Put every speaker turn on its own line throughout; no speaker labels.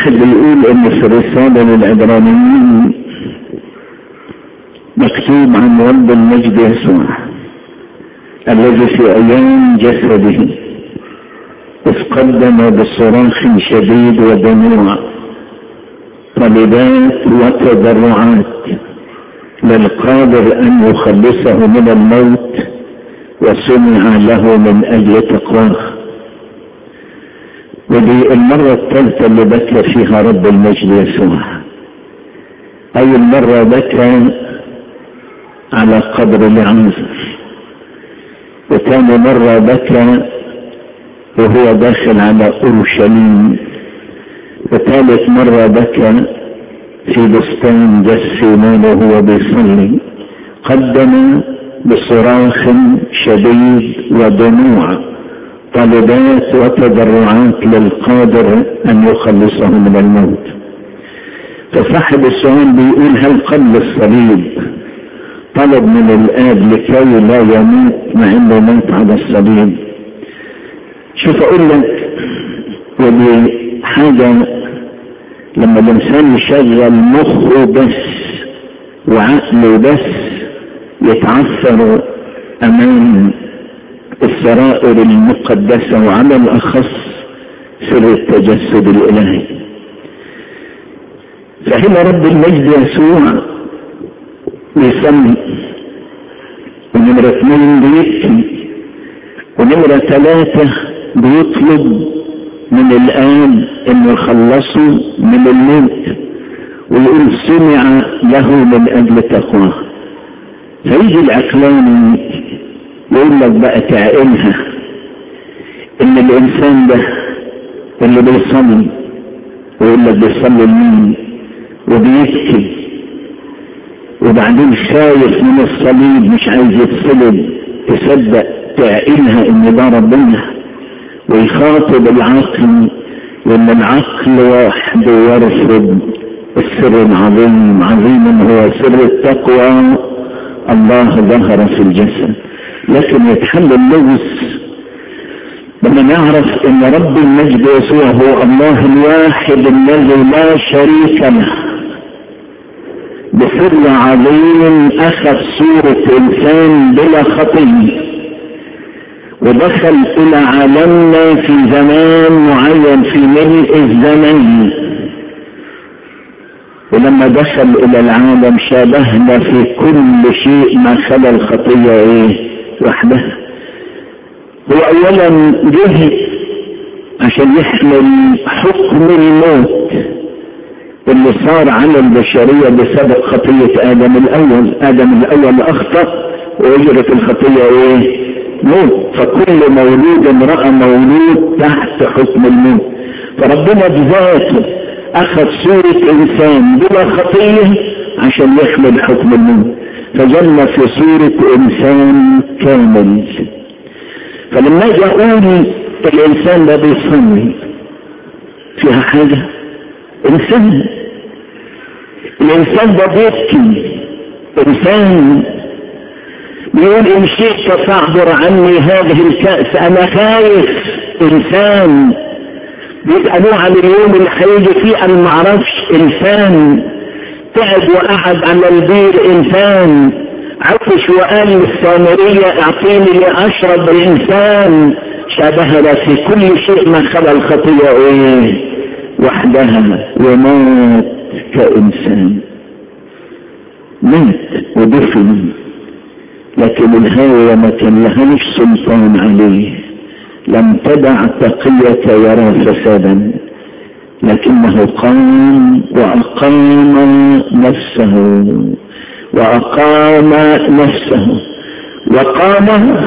واحد بيقول ان في الرسالة للعبرانيين مكتوب عن رب المجد يسوع الذي في ايام جسده اذ قدم بصراخ شديد ودموع طلبات وتضرعات للقادر ان يخلصه من الموت وسمع له من اجل تقواه ودي المرة الثالثة اللي بكى فيها رب المجد يسوع أي المرة بكى على قبر العنزر وثاني مرة بكى وهو داخل على أورشليم وثالث مرة بكى في بستان جسيمان وهو بيصلي قدم بصراخ شديد ودموع طلبات وتضرعات للقادر ان يخلصه من الموت فصاحب السؤال بيقول هل قبل الصليب طلب من الاب لكي لا يموت مع انه مات على الصليب شوف اقول لك ودي حاجة لما الانسان يشغل مخه بس وعقله بس يتعثر امام السرائر المقدسة وعلى الأخص سر التجسد الإلهي فهنا رب المجد يسوع بيصلي ونمرة اثنين بيبكي ونمرة ثلاثة بيطلب من الآن انه يخلصه من الموت ويقول سمع له من اجل تقواه فيجي العقلاني يقول لك بقى تعقلها ان الانسان ده اللي بيصلي ويقول لك بيصلي لمين وبيبكي وبعدين خايف من الصليب مش عايز يتصلب تصدق تعقلها ان ده ربنا ويخاطب العقل وان العقل وحده يرفض السر العظيم عظيم هو سر التقوى الله ظهر في الجسد لكن يتحل اللغز لما نعرف ان رب المجد يسوع هو الله الواحد الذي لا شريك له بسر عظيم اخذ صورة انسان بلا خطية ودخل الى عالمنا في زمان معين في ملء الزمن ولما دخل الى العالم شابهنا في كل شيء ما خلا الخطية ايه وحدها هو اولا جه عشان يحمل حكم الموت اللي صار على البشرية بسبب خطية ادم الاول ادم الاول اخطأ واجرت الخطية ايه موت فكل مولود رأى مولود تحت حكم الموت فربنا بذاته اخذ صورة انسان بلا خطية عشان يحمل حكم الموت فجل في صورة انسان كامل فلما اجي اقول الانسان ده بيصلي فيها حاجة انسان الانسان ده بيبكي انسان بيقول ان شئت فاعبر عني هذه الكأس انا خايف انسان بيسألوه عن اليوم اللي هيجي فيه انا معرفش انسان تعب وقعد على البير انسان عطش وقال للسامرية اعطيني لاشرب الانسان شبهنا في كل شيء ما خلا الخطية ايه وحدها ومات كإنسان مات ودفن لكن الهاوية ما كان لهاش سلطان عليه لم تدع تقية يرى فسادا لكنه قام وأقام نفسه وأقام نفسه وقام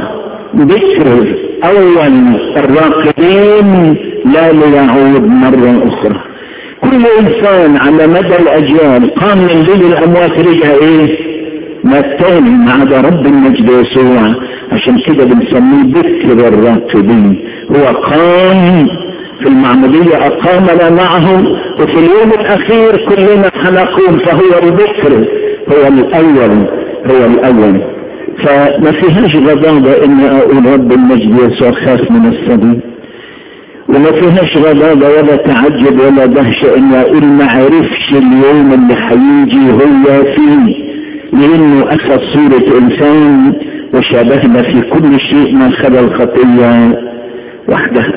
ذكر أول الراقدين لا ليعود مرة أخرى كل إنسان على مدى الأجيال قام من بين الأموات رجع إيه ما التاني ما عدا رب المجد يسوع عشان كده بنسميه ذكر الراقدين هو قام في المعمودية أقامنا معه وفي اليوم الأخير كلنا حنقوم فهو الذكر هو الأول هو الأول فما فيهاش غضاضة إني أقول رب المجد يسوع خاف من الصليب وما فيهاش غضاضة ولا تعجب ولا دهشة ان اقول ما عرفش اليوم اللي هيجي هو فيه لانه اخذ صورة انسان وشابهنا في كل شيء من خلى الخطية وحدها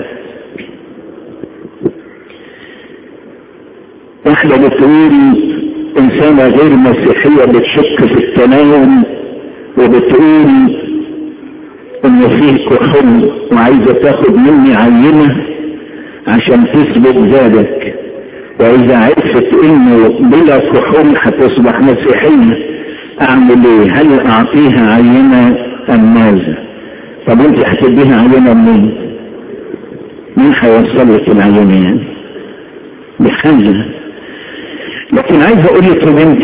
واحدة بتقول انسانة غير مسيحية بتشك في التناول وبتقول انه فيه كحول وعايزة تاخد مني عينة عشان تثبت ذلك واذا عرفت انه بلا كحول هتصبح مسيحية اعمل ايه هل اعطيها عينة ام ماذا طب انت هتديها عينة منين مين هيوصل لك العينة يعني بحاجة لكن عايز اقول لك يا بنتي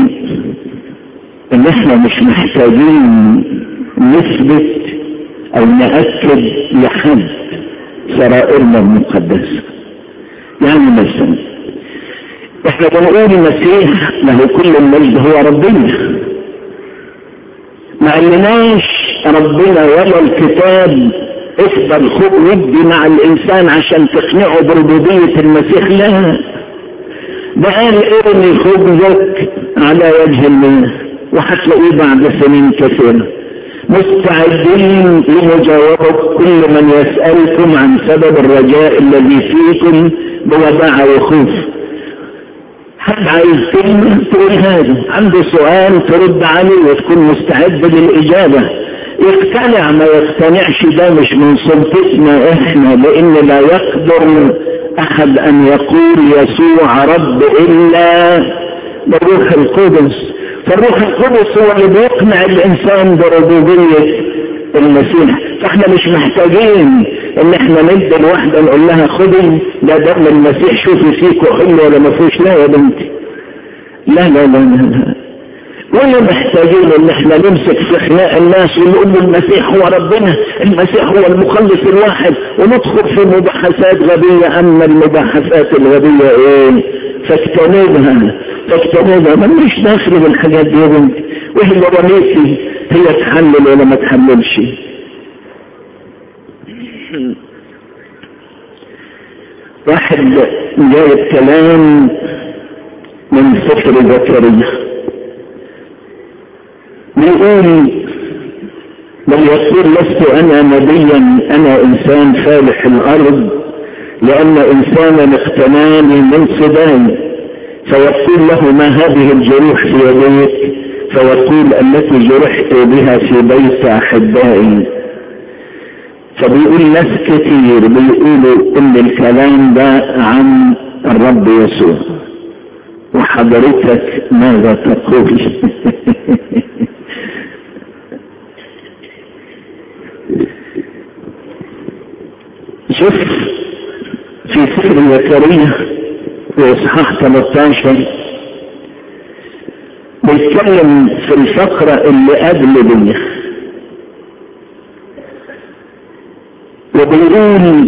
ان احنا مش محتاجين نثبت او نأكد لحد سرائرنا المقدسة يعني مثلا احنا بنقول المسيح له كل المجد هو ربنا ما قالناش ربنا ولا الكتاب افضل خد ودي مع الانسان عشان تقنعه بربوبية المسيح لا ده قال ارمي خبزك على وجه المياه وهتلاقيه بعد سنين كثيرة مستعدين لمجاوبة كل من يسألكم عن سبب الرجاء الذي فيكم بوداع وخوف حد عايز كلمة تقول هذا عنده سؤال ترد عليه وتكون مستعد للإجابة يقتنع ما يقتنعش ده مش من سلطتنا احنا لان لا يقدر احد ان يقول يسوع رب الا بالروح القدس فالروح القدس هو اللي بيقنع الانسان بربوبية المسيح فاحنا مش محتاجين ان احنا ندي الواحدة نقول لها خدي ده دم المسيح شوفي فيكوا حلو ولا ما فيهوش لا يا بنتي لا لا لا لا, لا. ولا محتاجين ان احنا نمسك في خناق الناس ونقول المسيح هو ربنا المسيح هو المخلص الواحد وندخل في مباحثات غبية اما المباحثات الغبية ايه فاجتنبها فاجتنبها ما مش داخل بالحاجات دي يا بنتي وهي وليتي هي تحلل ولا ما تحللش واحد جايب كلام من سفر زكريا بيقول بل يقول لست انا نبيا انا انسان فالح الارض لان انسانا اقتناني من صداي فيقول له ما هذه الجروح في يديك فيقول التي جرحت بها في بيت احبائي فبيقول ناس كتير بيقولوا ان الكلام ده عن الرب يسوع وحضرتك ماذا تقول شوف في سفر زكريا واصحاح 13 بيتكلم في الفقرة اللي قبل دي وبيقول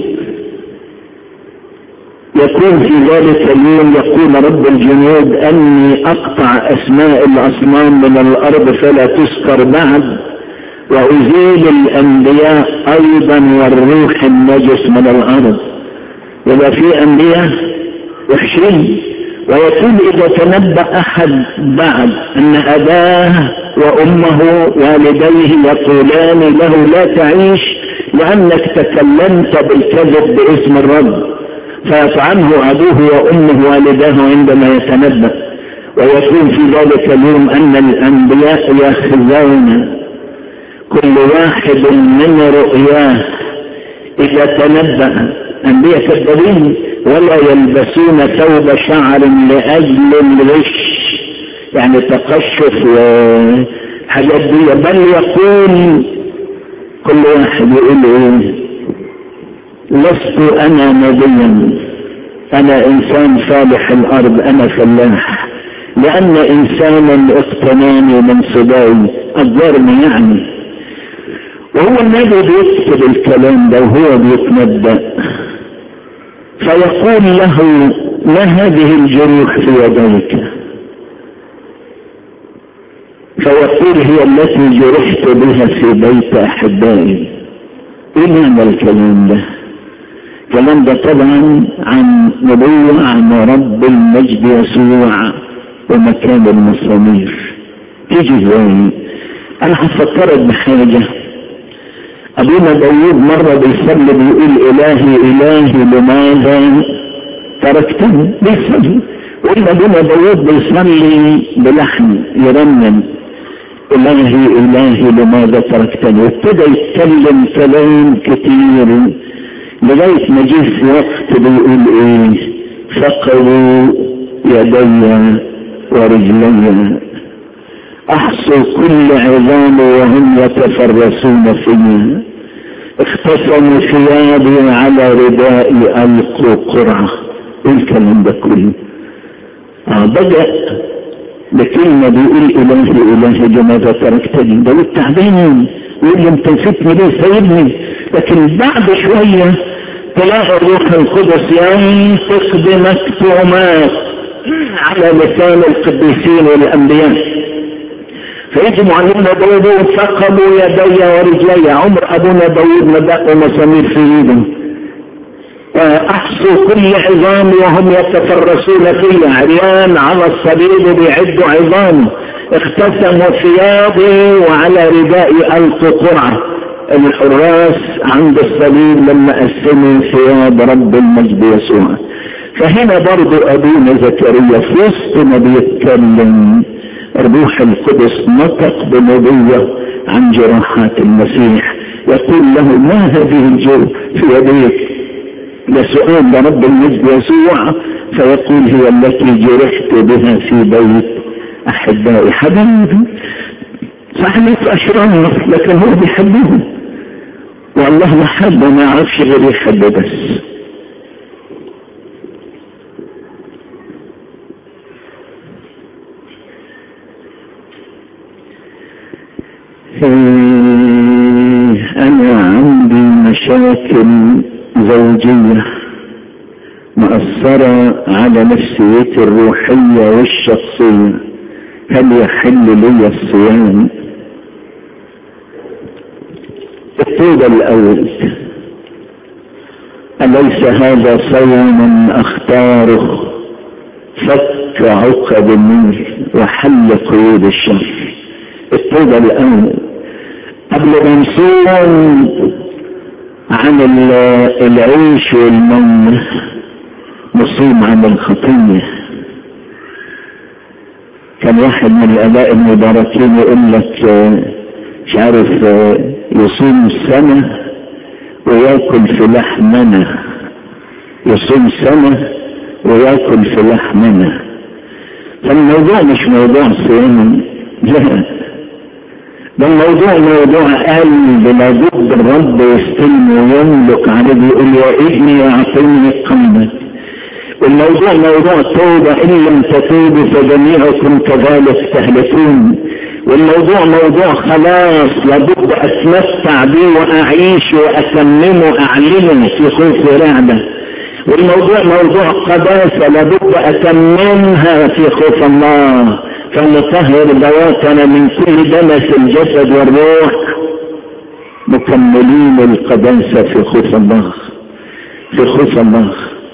يكون في ذلك اليوم يقول رب الجنود اني اقطع اسماء الاصنام من الارض فلا تذكر بعد وازيل الانبياء ايضا والروح النجس من الارض يبقى في انبياء وحشين ويقول اذا تنبأ احد بعد ان اباه وامه والديه يقولان له لا تعيش لانك تكلمت بالكذب باسم الرب فيطعنه ابوه وامه والداه عندما يتنبأ ويكون في ذلك اليوم ان الانبياء يخزون كل واحد من رؤياه اذا تنبأ انبياء كذابين ولا يلبسون ثوب شعر لاجل الغش يعني تقشف وحاجات دي بل يقول كل واحد يقول ايه لست انا نبيا انا انسان صالح الارض انا فلاح لان انسانا اقتناني من صداي اجرني يعني وهو النبي بيكتب الكلام ده وهو بيتنبأ فيقول له ما هذه الجروح في يديك فيقول هي التي جرحت بها في بيت احبائي ايه معنى الكلام ده الكلام ده طبعا عن نبوة عن رب المجد يسوع ومكان المسامير تيجي ازاي انا هفكرك بحاجة ابونا داوود مرة بيصلي بيقول الهي الهي لماذا تركتني بيصلي وإن ابونا داوود بيصلي بلحن يرنم الهي الهي لماذا تركتني وابتدى يتكلم كلام كتير لغاية ما جه في وقت بيقول ايه ثقلوا يدي ورجلي احصوا كل عظام وهم يتفرسون فيها اختصموا ثيابي على ردائي القوا قرعه ايه الكلام ده كله اه بدأ بكلمة بيقول إلهي إلهي لماذا تركتني ده تعبان يقول لي انت نسيتني ليه سايبني لكن بعد شوية تلاقي الروح القدس ينطق بمكتومات على لسان القديسين والأنبياء فيجي معلمنا داود ثقبوا يدي ورجلي عمر أبونا داود ما دقوا مسامير في ايده احصوا كل عظام وهم يتفرسون فيها عريان على الصليب بيعدوا عظامه اختسموا ثيابي وعلى ردائي القوا قرعه الحراس عند الصليب لما قسموا ثياب رب المجد يسوع فهنا برضو ابونا زكريا في وسط ما بيتكلم الروح القدس نطق بنبوه عن جراحات المسيح يقول له ما هذه الجو في يديك ده سؤال لرب المجد يسوع فيقول هي التي جرحت بها في بيت احبائي حبايبي صحيح اشرار لكن هو بيحبهم والله ما حب ما يعرفش غير يحب بس انا عندي مشاكل زوجية مأثرة على نفسيتي الروحية والشخصية هل يحل لي الصيام الطوبة الأول أليس هذا صوم أختاره فك عقد النور وحل قيود الشر الطوبة الأول قبل ما نصوم عن العيش والمن نصوم عن الخطية كان واحد من الآباء المباركين يقول لك مش عارف يصوم سنة وياكل في لحمنا يصوم سنة وياكل في لحمنا فالموضوع مش موضوع صيام لا ده الموضوع موضوع قلب لابد الرب يستلم ويملك عليه بيقول يا ابني اعطيني قلبك الموضوع موضوع توبة إن لم تتوبوا فجميعكم كذلك تهلكون والموضوع موضوع خلاص لابد أتمتع به وأعيش وأتممه أعلنه في خوف ورعبة والموضوع موضوع قداسة لابد أتممها في خوف الله فنطهر ذواتنا من كل دنس الجسد والروح مكملين القداسة في خوف الله في خوف الله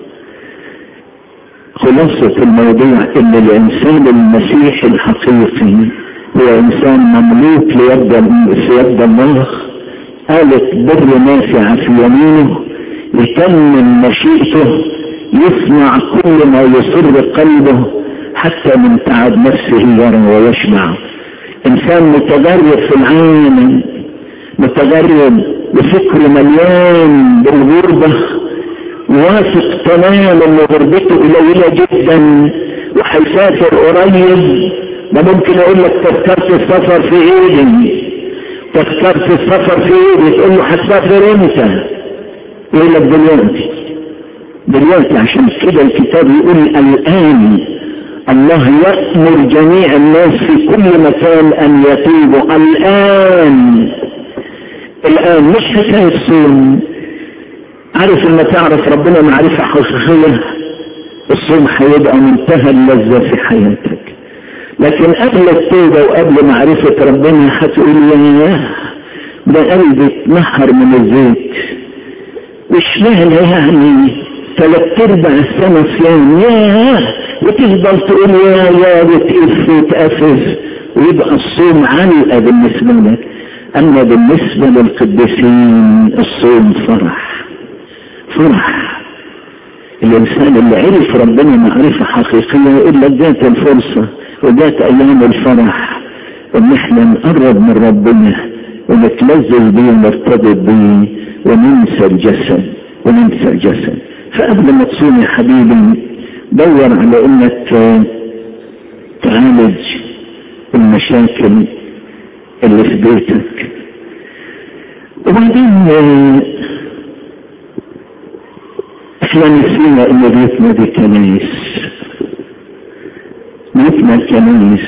خلاصة الموضوع ان الانسان المسيحي الحقيقي هو انسان مملوك ليد في يد الله آلة بر نافعة في يمينه يكمل مشيئته يصنع كل ما يسر قلبه حتى من تعب نفسه يرى ويشبع انسان متجرد في العالم متجرد بفكر مليان بالغربة واثق تماما ان غربته قليلة جدا وهيسافر قريب ده ممكن اقول لك تذكرة السفر في ايدي تذكرة السفر في ايدي تقول له هتسافر امتى يقول لك دلوقتي دلوقتي عشان كده الكتاب يقول الان الله يأمر جميع الناس في كل مكان ان يتوبوا الان الان مش حكاية صوم عارف لما تعرف ربنا معرفة حقيقية الصوم هيبقى منتهى اللذة في حياتك لكن قبل التوبة وقبل معرفة ربنا هتقول ياه ده قلبي اتنحر من الزيت مش معنى يعني ثلاث ارباع السنة صيام ياه وتفضل تقول يا يا وتقف وتقفز ويبقى الصوم علقة بالنسبة لك أما بالنسبة للقديسين الصوم فرح فرح الإنسان اللي عرف ربنا معرفة حقيقية يقول لك جات الفرصة وجات أيام الفرح إن إحنا نقرب من ربنا ونتلذذ بيه ونرتبط بيه وننسى الجسد وننسى الجسد فقبل ما تصوم يا حبيبي دور على انك تعالج المشاكل اللي في بيتك وبعدين احنا نسينا ان بيتنا دي كنايس بيتنا الكنايس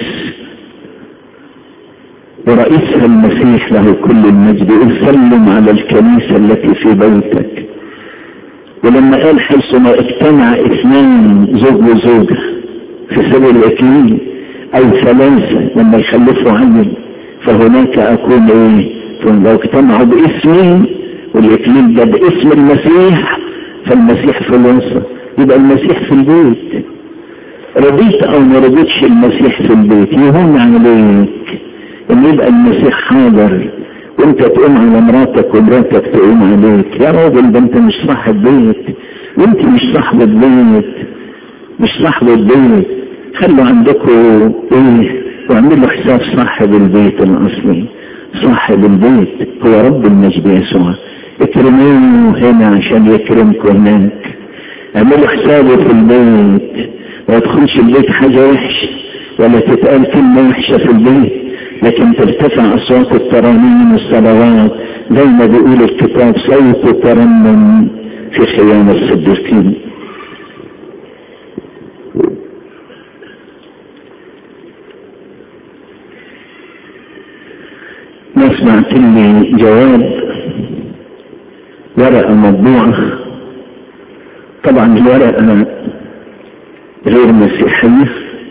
ورئيسها المسيح له كل المجد يسلم على الكنيسة التي في بيتك ولما قال حيث ما اجتمع اثنان زوج وزوجة في سبيل الاكليل او ثلاثة لما يخلفوا عيل فهناك اكون ايه لو اجتمعوا باسمي والاكليل ده باسم المسيح فالمسيح في الوسط يبقى المسيح في البيت رضيت او ما رضيتش المسيح في البيت يهون عليك ان يبقى المسيح حاضر وانت تقوم على مراتك ومراتك تقوم عليك يا راجل ده انت مش صاحب بيت وانت مش صاحب البيت مش صاحب البيت خلوا عندكم ايه واعملوا حساب صاحب البيت الاصلي صاحب البيت هو رب المجد يسوع اكرموه هنا عشان يكرمكم هناك اعملوا حسابه في البيت ما يدخلش البيت حاجه وحشه ولا تتقال كلمه وحشه في البيت لكن ترتفع اصوات الترانيم والصلوات زي ما بيقول الكتاب صوت ترنم في خيام الصديقين نسمع لي جواب ورقة مطبوعة طبعا الورقة غير مسيحية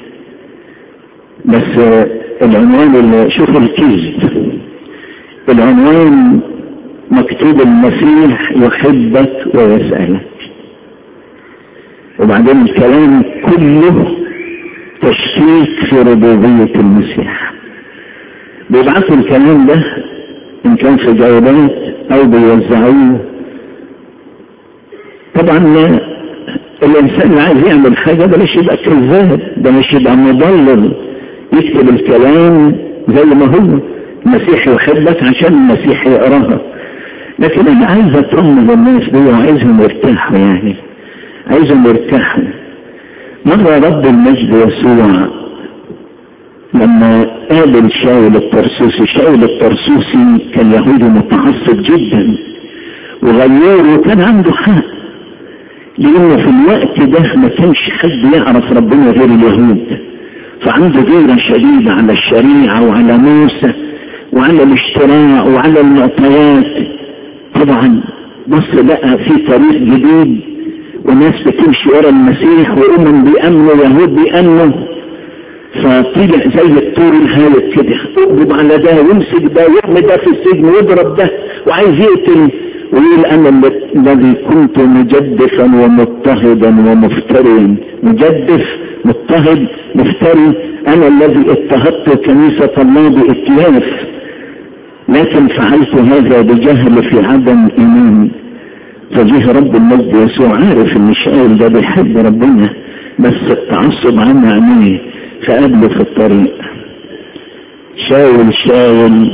بس العنوان اللي شوفوا الكذب العنوان مكتوب المسيح يحبك ويسألك وبعدين الكلام كله تشكيك في ربوبية المسيح بيبعثوا الكلام ده ان كان في جوابات او بيوزعوه طبعا الانسان اللي عايز يعمل حاجة ده مش يبقى كذاب ده مش يبقى مضلل يكتب الكلام زي ما هو المسيح يحبك عشان المسيح يقراها لكن انا عايز اطمن الناس دي وعايزهم يرتاحوا يعني عايزهم يرتاحوا مرة رب المجد يسوع لما قابل شاول الطرسوسي شاول الطرسوسي كان يهودي متعصب جدا وغيره كان عنده حق لانه في الوقت ده ما كانش حد يعرف ربنا غير اليهود فعنده غيرة شديدة على الشريعة وعلى موسى وعلى الاشتراع وعلى المعطيات طبعا مصر بقى في تاريخ جديد وناس بتمشي ورا المسيح وامم بيأمنوا يهود بيأمنوا فطلع زي الطور الهالك كده اقبض على ده وامسك ده ويعمل ده في السجن ويضرب ده وعايز يقتل ويقول انا الذي كنت مجدفا ومضطهدا ومفتريا مجدف مضطهد مفتري انا الذي اضطهدت كنيسة الله باتلاف لكن فعلت هذا بجهل في عدم ايمان فجه رب المجد يسوع عارف ان شاول ده بيحب ربنا بس التعصب عن عينيه فقابله في الطريق شاول شاول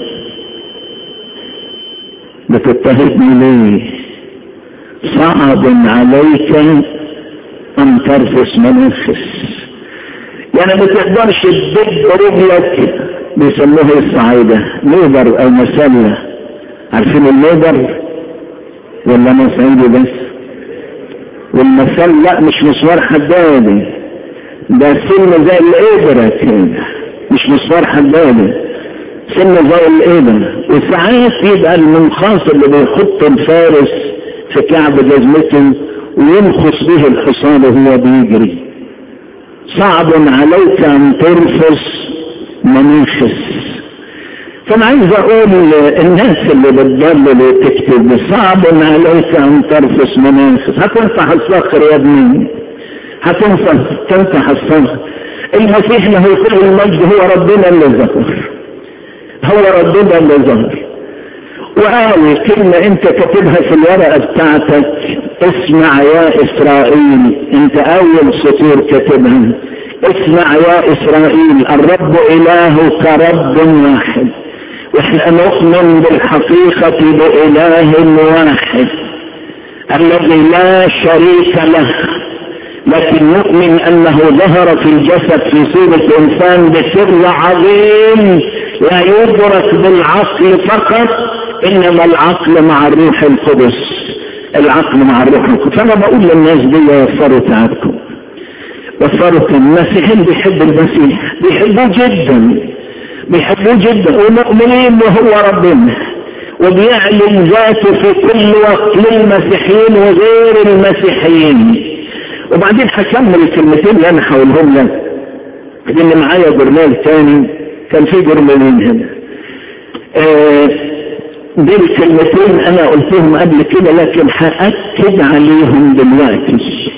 بتضطهدني ليه صعب عليك ان ترفس منفس يعني ما تقدرش تدب رجلك بيسموها الصعيدة ليبر او مسلة عارفين الليبر ولا انا صعيدي بس والمسل لا مش مسمار حدادي ده سن زي الابرة كده مش مسمار حدادي سن زي الابرة وساعات يبقى المنخاص اللي بيحط الفارس في كعب جزمته وينخص به الحصان وهو بيجري صعب عليك ان ترفس منيخس فانا عايز اقول الناس اللي بتضلل وتكتب صعب عليك ان ترفس مناخس هتنصح الصخر يا ابني هتنصح تنصح الصخر المسيح له كل المجد هو ربنا اللي ظهر هو ربنا اللي ظهر وقال كلمة انت كاتبها في الورقة بتاعتك اسمع يا اسرائيل انت اول سطور كاتبها اسمع يا اسرائيل الرب الهك رب واحد واحنا نؤمن بالحقيقة بإله واحد الذي لا شريك له لكن نؤمن انه ظهر في الجسد في صورة انسان بسر عظيم لا يدرك بالعقل فقط انما العقل مع الروح القدس العقل مع الروح القدس فانا بقول للناس دي وفروا تعبكم وفروا المسيحيين بيحبوا المسيح بيحبوه جدا بيحبوه جدا ومؤمنين وهو ربنا وبيعلن ذاته في كل وقت للمسيحيين وغير المسيحيين وبعدين هكمل الكلمتين اللي انا هقولهم لك لان معايا جورنال تاني كان في جورنالين هنا آه دي الكلمتين انا قلتهم قبل كده لكن هاكد عليهم دلوقتي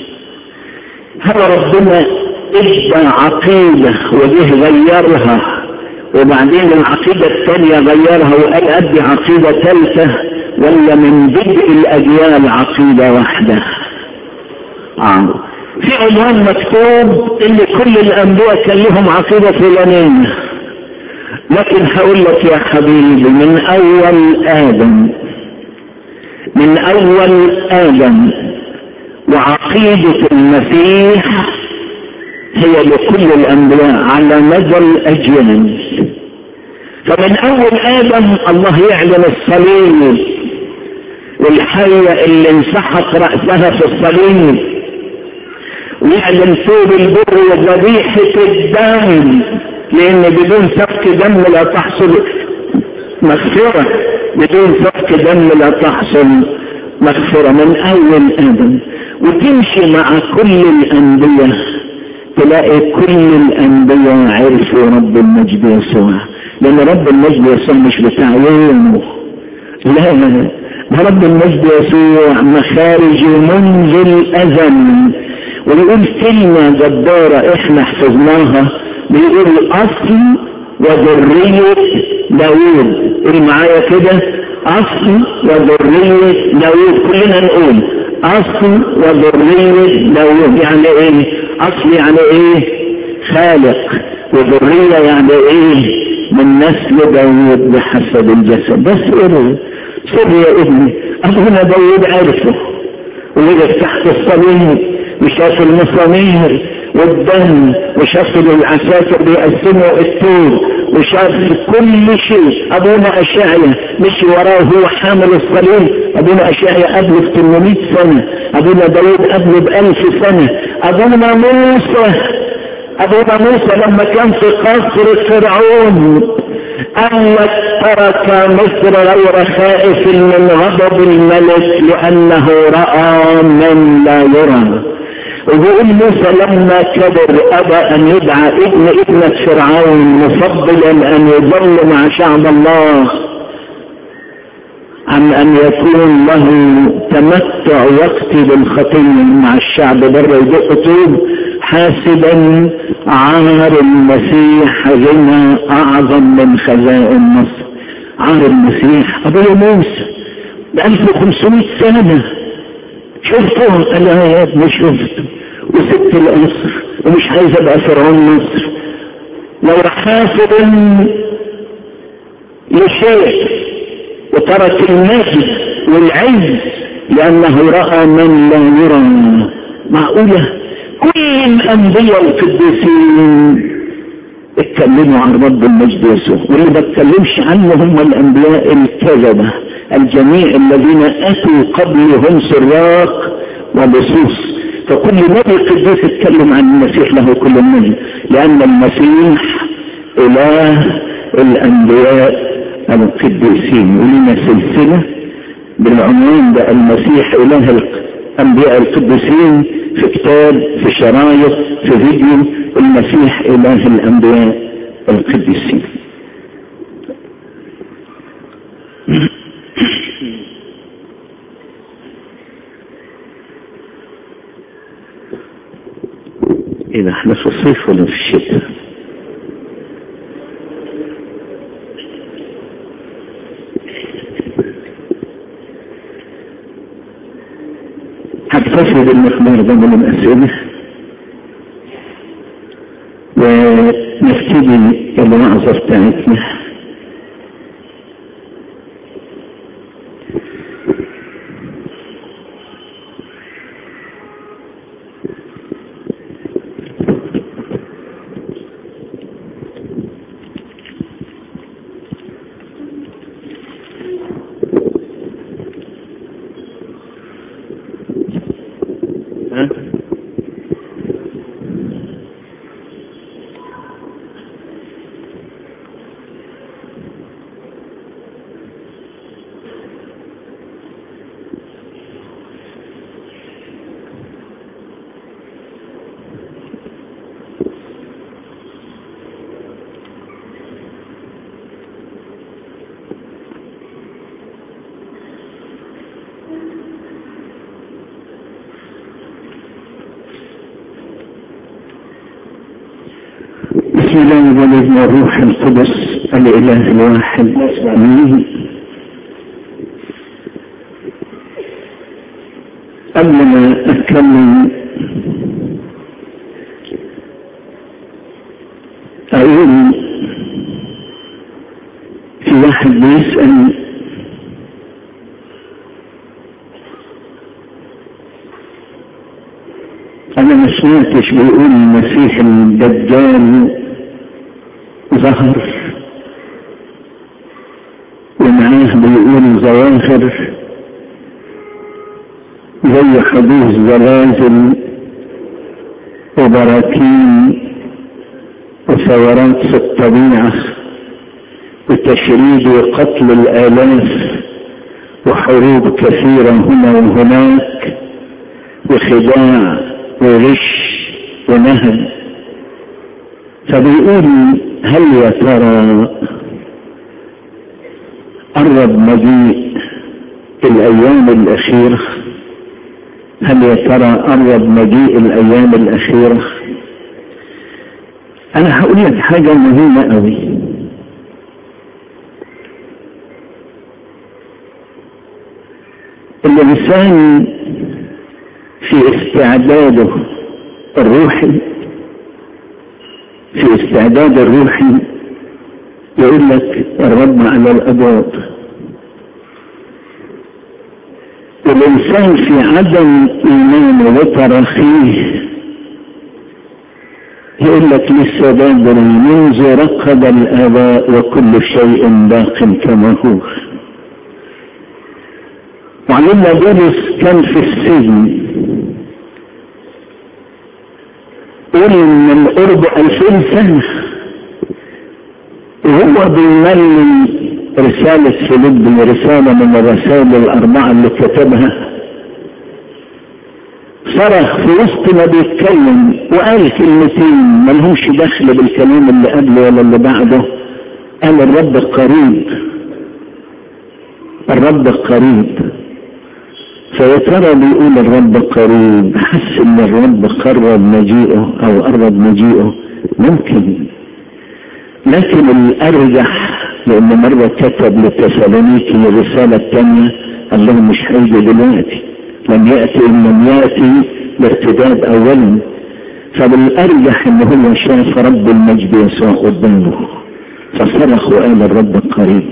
هو ربنا ادى عقيده وجه غيرها وبعدين العقيده الثانيه غيرها وقال ادي عقيده ثالثه ولا من بدء الاجيال عقيده واحده آه. في عنوان مكتوب ان كل الانبياء كان لهم عقيده فلانيه لكن هقول لك يا حبيبي من اول ادم من اول ادم وعقيده المسيح هي لكل الانبياء على مدى الاجيال فمن اول ادم الله يعلن الصليب والحيه اللي انسحق راسها في الصليب ويعلن ثوب البر وذبيحة الدم لأن بدون سفك دم لا تحصل مغفرة بدون سفك دم لا تحصل مغفرة من أول آدم وتمشي مع كل الأنبياء تلاقي كل الأنبياء عرفوا رب المجد يسوع لأن رب المجد يسوع مش بتاع يومه لا لا ده رب المجد يسوع مخارج منذ الأزل ويقول كلمة جبارة احنا حفظناها بيقول اصل وذرية داوود قول معايا كده اصل وذرية داوود كلنا نقول اصل وذرية داوود يعني ايه اصل يعني ايه خالق وذرية يعني ايه من نسل داوود بحسب الجسد بس قول سر يا ابني ابونا داوود عرفه ووقف تحت الصليب وشاف المسامير والدم وشاف العساكر بيقسموا الطول وشاف كل شيء ابونا اشعيا مشي وراه هو حامل الصليب ابونا اشعيا قبله ب 800 سنه ابونا داوود قبله ب 1000 سنه ابونا موسى ابونا موسى لما كان في قصر فرعون قال لك ترك مصر غير خائف من غضب الملك لانه راى من لا يرى وبيقول موسى لما كبر ابى ان يدعى ابن ابنة فرعون مفضلا ان يظل مع شعب الله عن ان يكون له تمتع وقتي بالخطية مع الشعب بره يدق طوب حاسبا عار المسيح غنى اعظم من خزائن مصر عار المسيح ابو موسى ب 1500 سنه شفته قال له يا ابني شفته وسبت القصر ومش عايز ابقى فرعون مصر لو حاسب لشيء وترك المجد والعز لانه راى من لا يرى معقوله كل الانبياء القديسين اتكلموا عن رب المجد يسوع واللي ما اتكلمش عنه هم الانبياء الكذبه الجميع الذين اتوا قبلهم سراق ولصوص فكل نبي قديس اتكلم عن المسيح له كل المجد لان المسيح اله الانبياء القديسين ولنا سلسله بالعنوان ده المسيح اله الانبياء القديسين في كتاب في شرايط في فيديو المسيح اله الانبياء القديسين ده احنا في الصيف ولا في الشتاء هكتفي بالمقدار ده من الأسئلة ونبتدي الوعظة بتاعتنا بسم الله والابن والروح القدس الاله الواحد امين قبل ما اتكلم اقول في واحد بيسال انا ما سمعتش بيقول المسيح الدجال ظهر ومعاه بيقول ظواهر زي حدوث زلازل وبراكين وثورات في الطبيعة وتشريد وقتل الآلاف وحروب كثيرة هنا وهناك وخداع وغش ونهب فبيقول هل يا ترى قرب مجيء الايام الاخيره هل يا ترى قرب مجيء الايام الاخيره انا هقول لك حاجه مهمه قوي الانسان في استعداده الروحي في استعداد الروحي يقول لك الرب على الابواب الانسان في عدم ايمانه وتراخيه يقول لك لسه بدري منذ رقد الاباء وكل شيء باق كما هو وعلمنا بولس كان في السجن قول من قرب ألفين سنة وهو بيملي رسالة فيليب رسالة من الرسائل الأربعة اللي كتبها صرخ في وسط ما بيتكلم وقال كلمتين ملهمش دخل بالكلام اللي قبله ولا اللي بعده قال الرب قريب الرب قريب فيا ترى بيقول الرب قريب حس ان الرب قرب مجيئه او قرب مجيئه ممكن لكن الارجح لان مرة كتب لتسالونيكي الرسالة الثانية قال لهم مش هيجي دلوقتي لم يأتي ان لم يأتي لارتداد اولا فبالارجح ان هو شاف رب المجد يسوع قدامه فصرخ وقال الرب قريب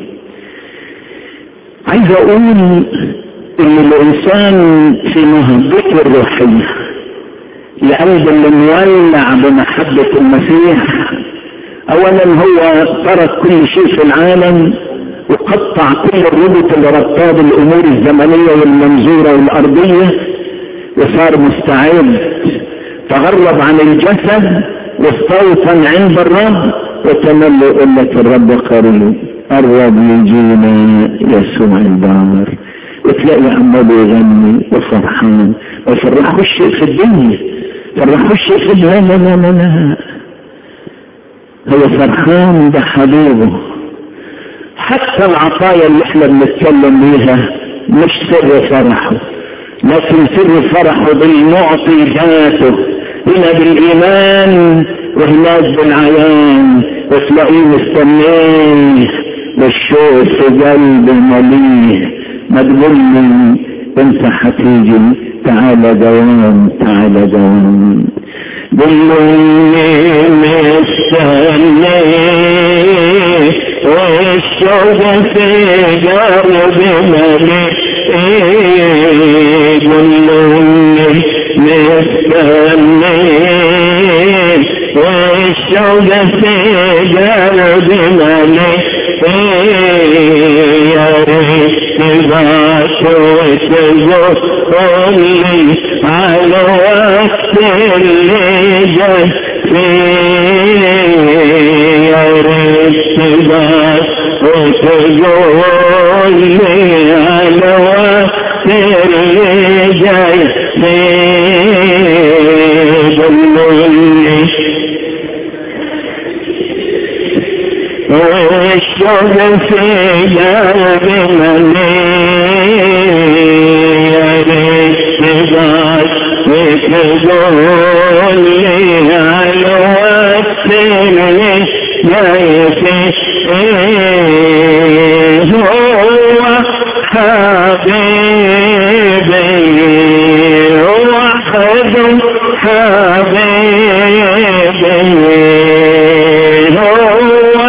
عايز اقول ان الانسان في مهبته الروحية لقلب اللي مولع بمحبة المسيح اولا هو ترك كل شيء في العالم وقطع كل الربط اللي ربطاه بالامور الزمنية والمنظورة والارضية وصار مستعد تغرب عن الجسد واستوطن عند الرب وتملي يقول لك الرب قريب قرب يجينا يسوع البار وتلاقي عمال يغني وفرحان وفرحوا الشيء في الدنيا فرحوا الشيء في الدنيا لا لا لا لا هو فرحان بحبيبه حتى العطايا اللي احنا بنتكلم بيها مش سر فرحه لكن سر فرحه بالمعطي ذاته هنا بالايمان وهناك بالعيان وتلاقيه مستنيه بالشوق في قلبه مليه ما تقول لي انت هتيجي تعالى دوام تعالى دوام باللي مستنيه والشوق في قلبي مليه باللي مستنيه والشوق في قلبي مليه يا ريت تبعت وتزورني على وقت اللي جاي فيه يا ريت تبعت وتزورني على وقت اللي جاي فيه ضلني والشوق في قلبي مليء يا ريت تبعت وتقولي على وقت اللي جاي فيه هو حبيبي وحده حبيبي هو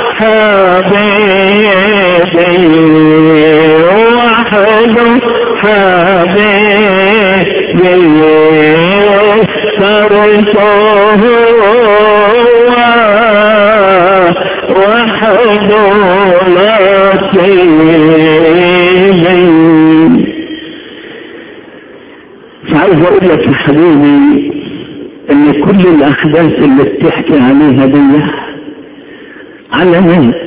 حبيبي وحده حبيبي صرته وحده نصيبي فعايز اقول لك يا حبيبي ان كل الاحداث اللي بتحكي عليها دي علامات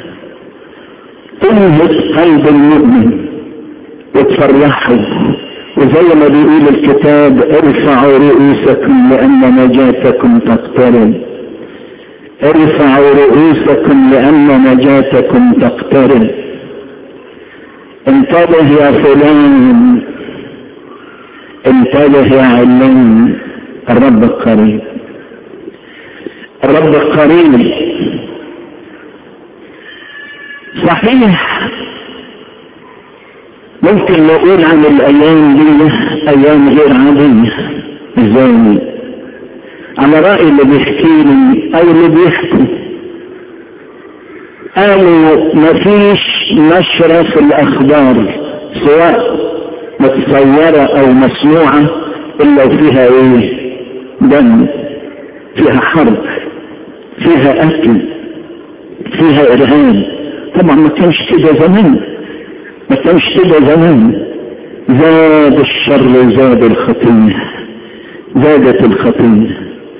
تنهض قلب المؤمن وتفرحه وزي ما بيقول الكتاب ارفعوا رؤوسكم لان نجاتكم تقترب ارفعوا رؤوسكم لان نجاتكم تقترب انتبه يا فلان انتبه يا علان الرب قريب الرب قريب صحيح ممكن نقول عن الايام دي ايام غير عادية ازاي على رأي اللي بيحكي لي او اللي بيحكوا قالوا مفيش نشرة في الاخبار سواء متصورة او مسموعة الا وفيها ايه دم فيها حرب فيها قتل فيها ارهاب طبعا ما كانش كده زمان ما كانش كده زمان زاد الشر زاد الخطية زادت الخطية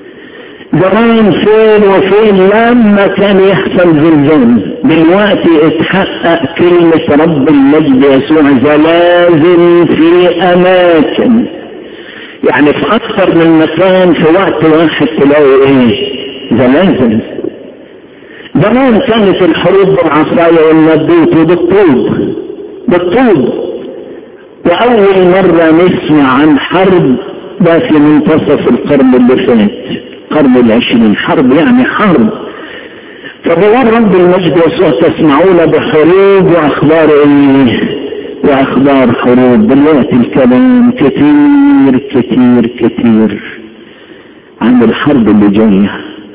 زمان فين وفين لما كان يحصل زلزال دلوقتي اتحقق كلمة رب المجد يسوع زلازل في أماكن يعني في أكثر من مكان في وقت واحد تلاقي إيه زلازل زمان كانت الحروب بالعصاية والنبوت وبالطوب بالطوب وأول مرة نسمع عن حرب ده في منتصف القرن اللي فات القرن العشرين حرب يعني حرب فبيقول رب المجد يسوع تسمعون بحروب واخبار ايه واخبار حروب دلوقتي الكلام كتير كتير كتير عن الحرب اللي جايه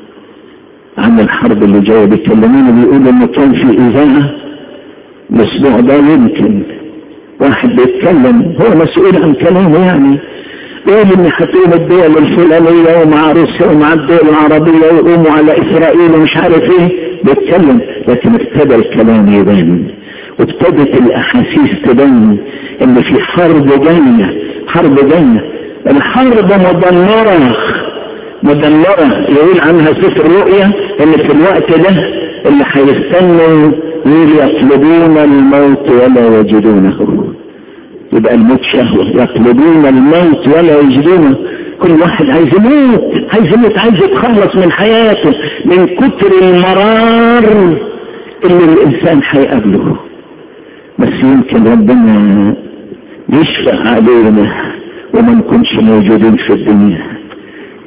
عن الحرب اللي جايه بيكلمونا بيقولوا انه كان في اذاعه الاسبوع ده يمكن واحد بيتكلم هو مسؤول عن كلامه يعني يقول ان هتقوم الدول الفلانية ومع روسيا ومع الدول العربية ويقوموا على اسرائيل ومش عارف ايه بيتكلم لكن ابتدى الكلام يبان وابتدت الاحاسيس تبان ان في حرب جاية حرب جاية الحرب مدمرة مدمرة يقول عنها سفر الرؤيا ان في الوقت ده اللي هيستنوا يقول يطلبون الموت ولا يجدونه يبقى الموت شهوة يطلبون الموت ولا يجدونه كل واحد عايز يموت عايز يموت عايز يتخلص من حياته من كتر المرار اللي الانسان هيقابله بس يمكن ربنا يشفع علينا وما نكونش موجودين في الدنيا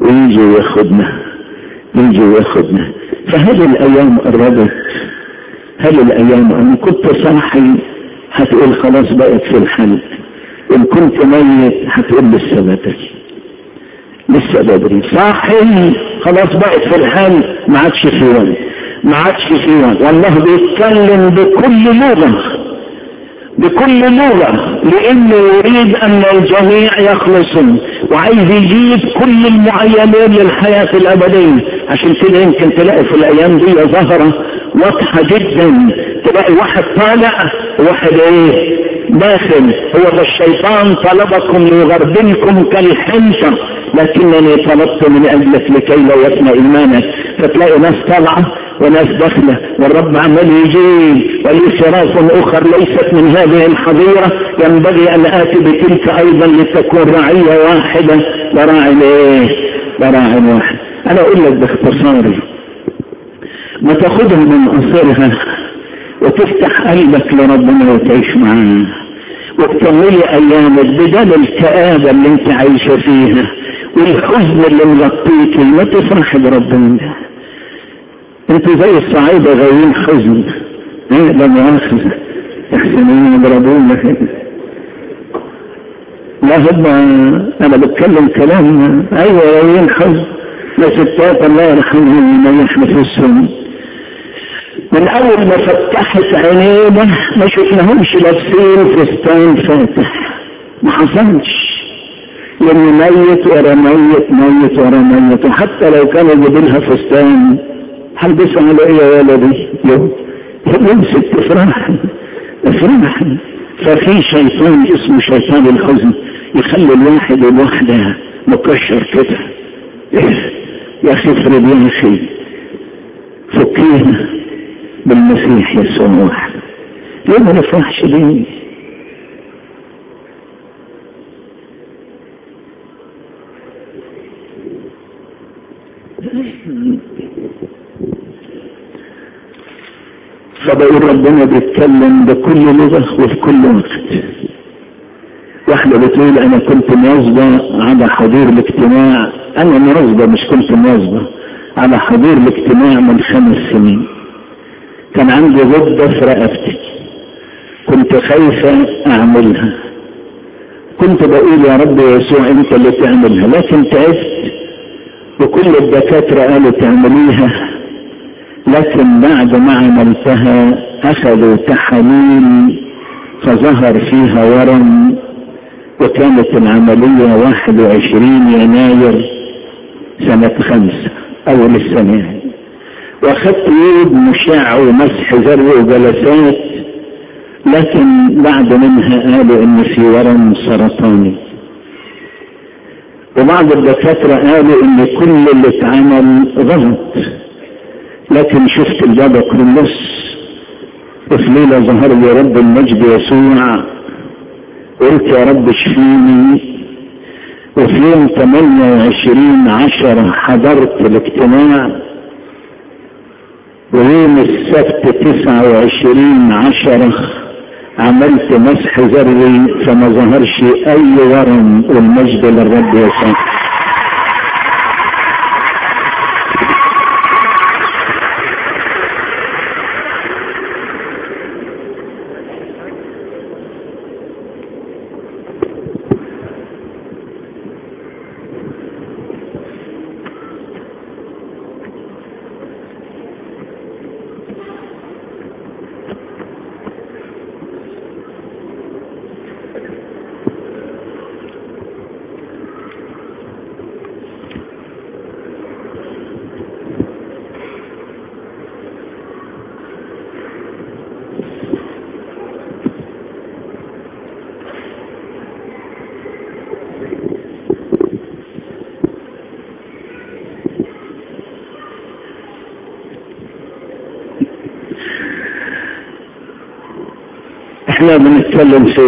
ويجي وياخدنا يجي وياخدنا فهذه الايام قربت هذه الايام انا كنت صاحي هتقول خلاص بقت في الحل ان كنت ميت هتقول لسه بدري لسه بدري صاحي خلاص بقت في الحل ما عادش في وقت ما عادش في وقت والله بيتكلم بكل لغه بكل لغة لأنه يريد أن الجميع يخلصوا وعايز يجيب كل المعينين للحياة الأبدية عشان كده يمكن تلاقي في الأيام دي ظاهرة واضحة جدا تلاقي واحد طالع وواحد ايه داخل هو ده الشيطان طلبكم ليغربلكم كالحنطة لكنني طلبت من أجلك لكي لا يفنى إيمانك فتلاقي ناس طالعة وناس داخلة والرب عمال يجيب ولي شراف أخر ليست من هذه الحظيرة ينبغي أن آتي بتلك أيضا لتكون رعية واحدة لراعي إيه؟ لراعي واحد أنا أقول لك باختصار ما تاخدها من قصرها وتفتح قلبك لربنا وتعيش معاه وتكملي أيامك بدل الكآبة اللي أنت عايشة فيها والحزن اللي مغطيكي ما تفرحي بربنا ده انت زي الصعيدة غاويين حزن ايه ده مؤاخذة يحسنون يضربون لا هم انا بتكلم كلام ايوه غاويين حزن يا ستات الله يرحمهم من يحنفسهم من اول ما فتحت عينينا ما شفناهمش لابسين فستان فاتح ما حصلش لانه ميت ورا ميت ميت ورا ميت وحتى لو كانوا جايبينها فستان هلبسوا على ايه يا ولدي يوم يمسك افراح افراح ففي شيطان اسمه شيطان الحزن يخلي الواحد والواحدة مكشر كده يا اخي افرض يا اخي فكينا بالمسيح يسوع ليه ما نفرحش ليه فبقول ربنا بيتكلم بكل لغة وفي كل وقت واحدة بتقول انا كنت مواظبة على حضور الاجتماع انا مواظبة مش كنت مواظبة على حضور الاجتماع من خمس سنين كان عندي غدة في رقبتي كنت خايفة اعملها كنت بقول يا رب يسوع انت اللي تعملها لكن تعبت وكل الدكاترة قالوا تعمليها لكن بعد ما عملتها اخذوا تحاليل فظهر فيها ورم وكانت العملية واحد وعشرين يناير سنة خمسة اول السنة واخدت يد مشع ومسح زر وجلسات لكن بعد منها قالوا ان في ورم سرطاني وبعض الدكاترة قالوا ان كل اللي اتعمل غلط لكن شفت البابا كرولوس وفي ليلة ظهر لي رب المجد يسوع قلت يا رب اشفيني وفي يوم 28 عشرة حضرت الاجتماع ويوم السبت 29 عشرة عملت مسح ذري فما ظهرش اي ورم والمجد للرب يسوع احنا بنتكلم في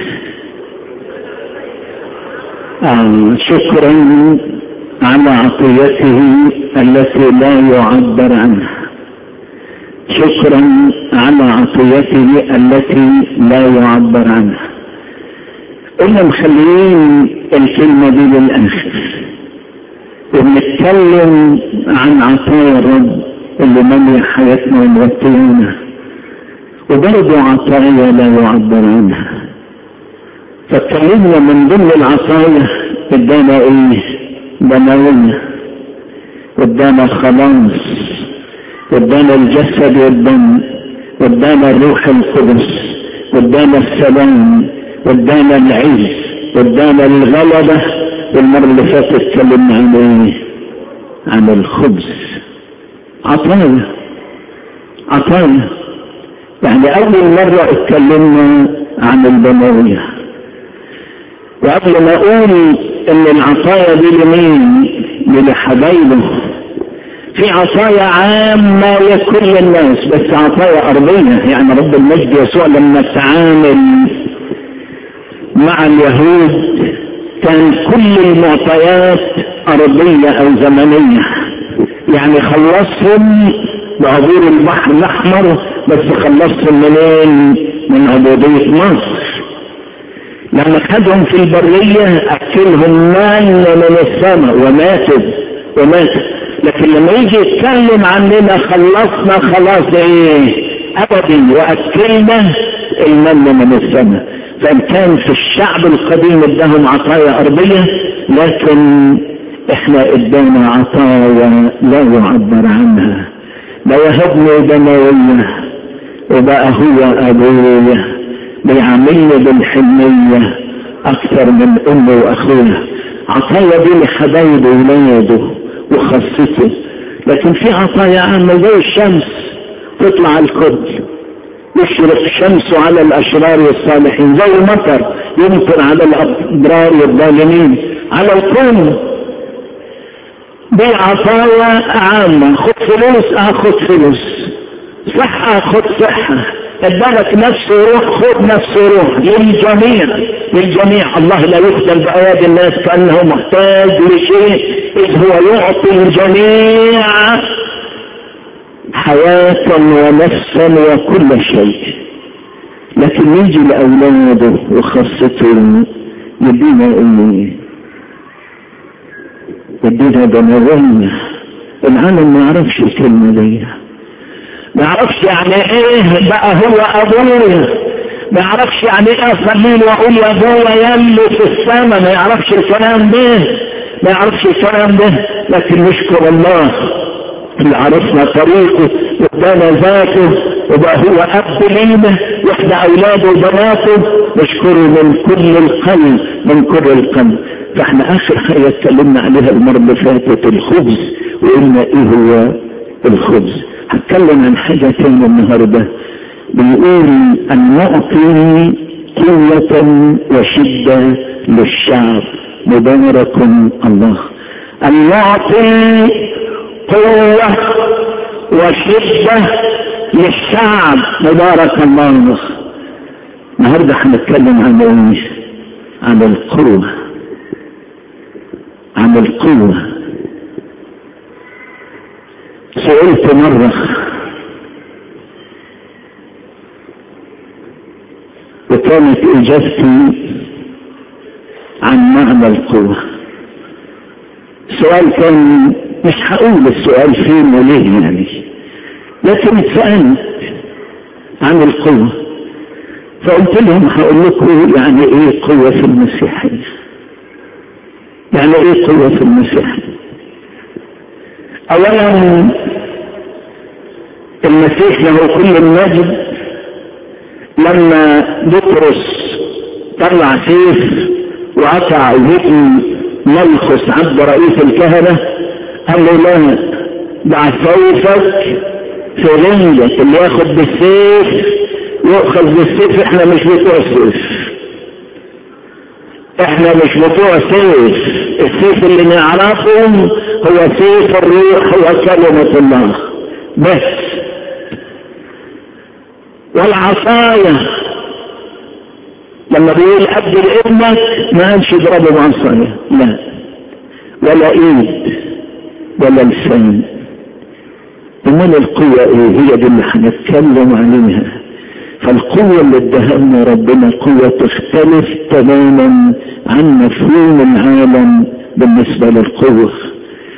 آه شكرا على عطيته التي لا يعبر عنها شكرا على عطيته التي لا يعبر عنها قلنا مخليين الكلمة دي للآخر وبنتكلم عن عطايا الرب اللي مالية حياتنا ومغطيانا وبرضه عطايا لا يعبر عنها فاتكلمنا من ضمن العطايا ادانا ايه بنوية وادانا الخلاص وادانا الجسد والدم وادانا الروح القدس وادانا السلام وادانا العز وادانا الغلبة والمرة اللي فاتت اتكلمنا عن ايه عن الخبز عطايا عطايا يعني اول مرة اتكلمنا عن البنوية وقبل ما اقول ان العطايا دي لمين لحبايبه في عطايا عامة لكل الناس بس عطايا أرضية يعني رب المجد يسوع لما تعامل مع اليهود كان كل المعطيات أرضية أو زمنية يعني خلصهم بعبور البحر الأحمر بس خلصهم منين؟ من عبودية مصر لما خدهم في البرية أكلهم من من السماء وماتوا وماتوا لكن لما يجي يتكلم عننا خلصنا خلاص ايه ابدي واكلنا المن من السماء فان كان في الشعب القديم اداهم عطايا ارضيه لكن احنا ادانا عطايا لا يعبر عنها ده يهبني دمويه وبقى هو ابويا بيعاملني بالحنيه اكثر من امي واخويا عطايا دي لحبايبه ولاده وخاصته لكن في عطايا عامة زي الشمس تطلع الكل يشرق شمسه على الأشرار والصالحين زي المطر يمطر على الأبرار والظالمين على الكل دي عطايا عامة خد فلوس اخد فلوس صحة خد صحة ادالك نفس روح خد نفس روح للجميع للجميع الله لا يخجل بأيادي الناس كأنه محتاج لشيء إذ هو يعطي الجميع حياة ونفسا وكل شيء لكن يجي لأولاده وخاصته يدينا ايه يدينا دموية العالم ما يعرفش الكلمة دي ما يعرفش يعني ايه بقى هو ابويا ما يعرفش يعني ايه اصلي واقول يا ابويا يلي في السماء ما يعرفش الكلام ده ما يعرفش الكلام ده لكن نشكر الله اللي عرفنا طريقه وادانا ذاته وبقى هو اب لينا واحنا اولاده وبناته نشكره من كل القلب من كل القلب فاحنا اخر حاجه اتكلمنا عليها المره اللي فاتت الخبز وقلنا ايه هو الخبز هتكلم عن حاجه تانية النهارده بيقول ان نعطي قوة وشدة للشعب مبارك الله ان نعطي قوة وشدة للشعب مبارك الله النهارده هنتكلم عن ايه؟ عن القوة عن القوة سئلت مرة وكانت اجابتي عن معنى القوة السؤال كان مش هقول السؤال فين وليه يعني لكن اتسألت عن القوة فقلت لهم هقول لكم يعني ايه قوة في المسيحية يعني ايه قوة في المسيحية اولا المسيح له كل المجد لما بطرس طلع سيف وقطع ذكي ملخص عبد رئيس الكهنة قال له لا دع سيفك في رنجك اللي ياخد بالسيف يؤخذ بالسيف احنا مش بتوع السيف احنا مش بتوع سيف السيف اللي نعرفه هو سيف الروح هو كلمة الله بس والعصاية لما بيقول أبدل ابنك ما قالش اضربه بعصاية لا ولا ايد ولا لسان امال القوة ايه هي دي اللي هنتكلم عليها فالقوة اللي اداها لنا ربنا قوة تختلف تماما عن مفهوم العالم بالنسبة للقوة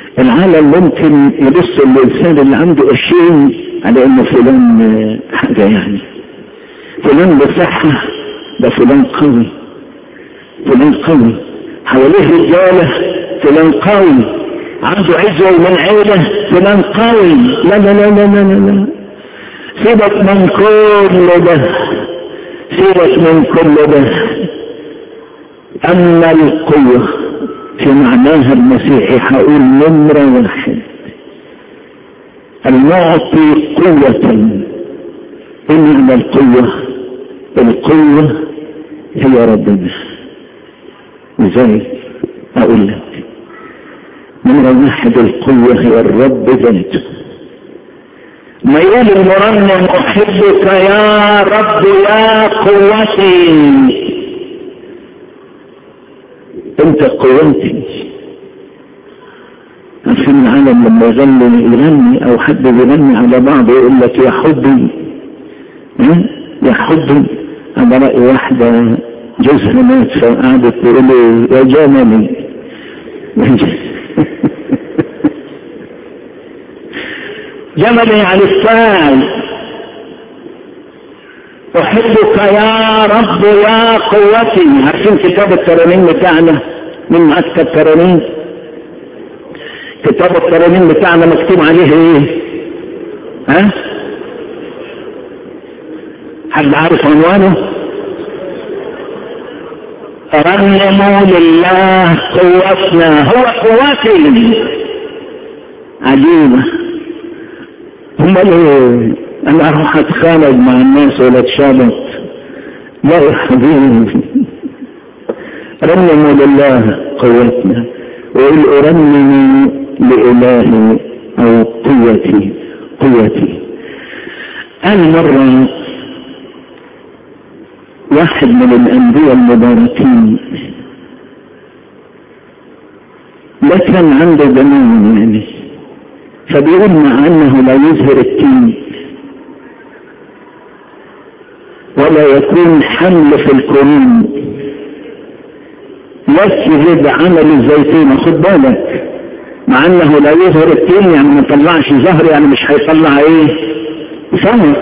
العالم ممكن يبص الانسان اللي عنده قرشين على انه فلان حاجة يعني فلان بصحة ده فلان قوي فلان قوي حواليه رجالة فلان قوي عنده عزوة من عيلة فلان قوي لا لا لا لا لا لا, لا. سيبك من كل ده سيبك من كل ده أما القوة في معناها المسيحي هقول نمرة واحد المعطي قوة إيه معنى القوة القوة هي ربنا ازاي اقول لك نمرة واحد القوة هي الرب ذاته ما يقول المرنم احبك يا رب يا قوتي انت قوتي عارفين العالم لما يغني يغني او حد يغني على بعض يقول لك يا حبي يا حبي انا رأي واحدة جوزها مات فقعدت تقول له يا جملي جملي يعني الفاعل أحبك يا رب يا قوتي عارفين كتاب الترانيم بتاعنا من معسكر الترانيم كتاب الترانيم بتاعنا مكتوب عليه ايه ها حد عارف عنوانه رنموا لله قوتنا هو قوتي عجيبة هم ايه انا اروح اتخانق مع الناس ولا اتشابط لا يا حبيبي رنموا لله قوتنا وقل ارنم لالهي او قوتي قوتي انا مرة واحد من الانبياء المباركين ده كان عنده جنون يعني فبيقول مع انه لا يظهر التين ولا يكون حمل في الكريم يسجد عمل الزيتون خد بالك مع انه لا يظهر التين يعني ما طلعش زهر يعني مش هيطلع ايه ثمر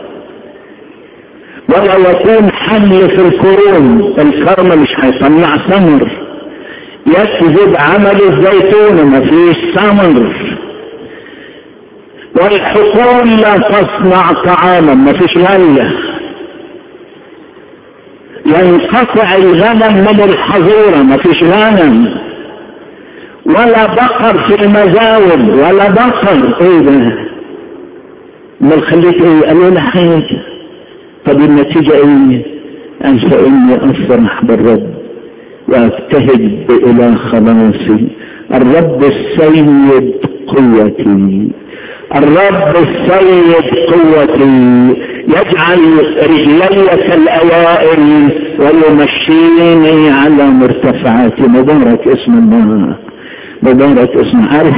ولا يكون حمل في الكروم الكرم مش هيطلع ثمر يسجد عمل الزيتون ما فيش ثمر والحقول لا تصنع طعاما ما فيش غله ينقطع الغنم من الحظيرة ما فيش غنم ولا بقر في المزاود ولا بقر ايه ده امال خليك ايه قالوا لي حاجة طب النتيجة ايه ان فاني افرح بالرب واجتهد الى خلاصي الرب السيد قوتي الرب السيد قوتي يجعل رجلي كالأوائل ويمشيني على مرتفعات مبارك اسم الله مبارك اسم عارف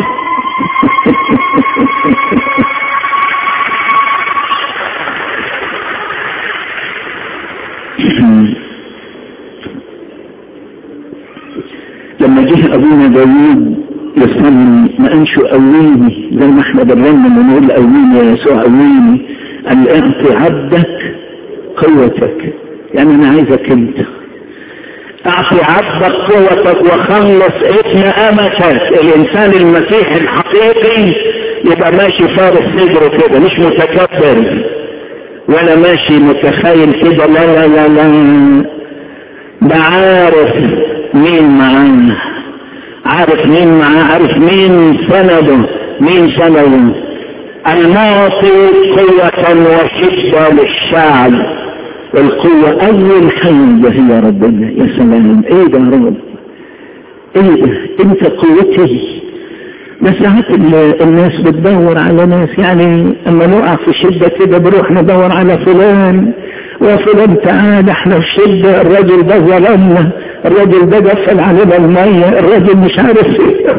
لما جه ابونا داوود يصلي ما قالش قويني زي ما احنا بنرنم ونقول قويني يا يسوع قويني قال اعطي عبدك قوتك يعني انا عايزك انت اعطي عبدك قوتك وخلص ابن امتك الانسان المسيحي الحقيقي يبقى ماشي فارس صدره كده مش متكبر ولا ماشي متخيل كده لا لا لا لا ده عارف مين معانا عارف مين معاه عارف مين سنده مين سنده المعطي قوة وشدة للشعب القوة أول حاجة هي ربنا يا سلام إيه ده يا رب إيه ده أنت قوتي بس ساعات الناس بتدور على ناس يعني اما نقع في شدة كده بروح ندور على فلان وفلان تعال احنا في شدة الراجل ده ظلمنا الراجل ده قفل علينا المية الراجل مش عارف ايه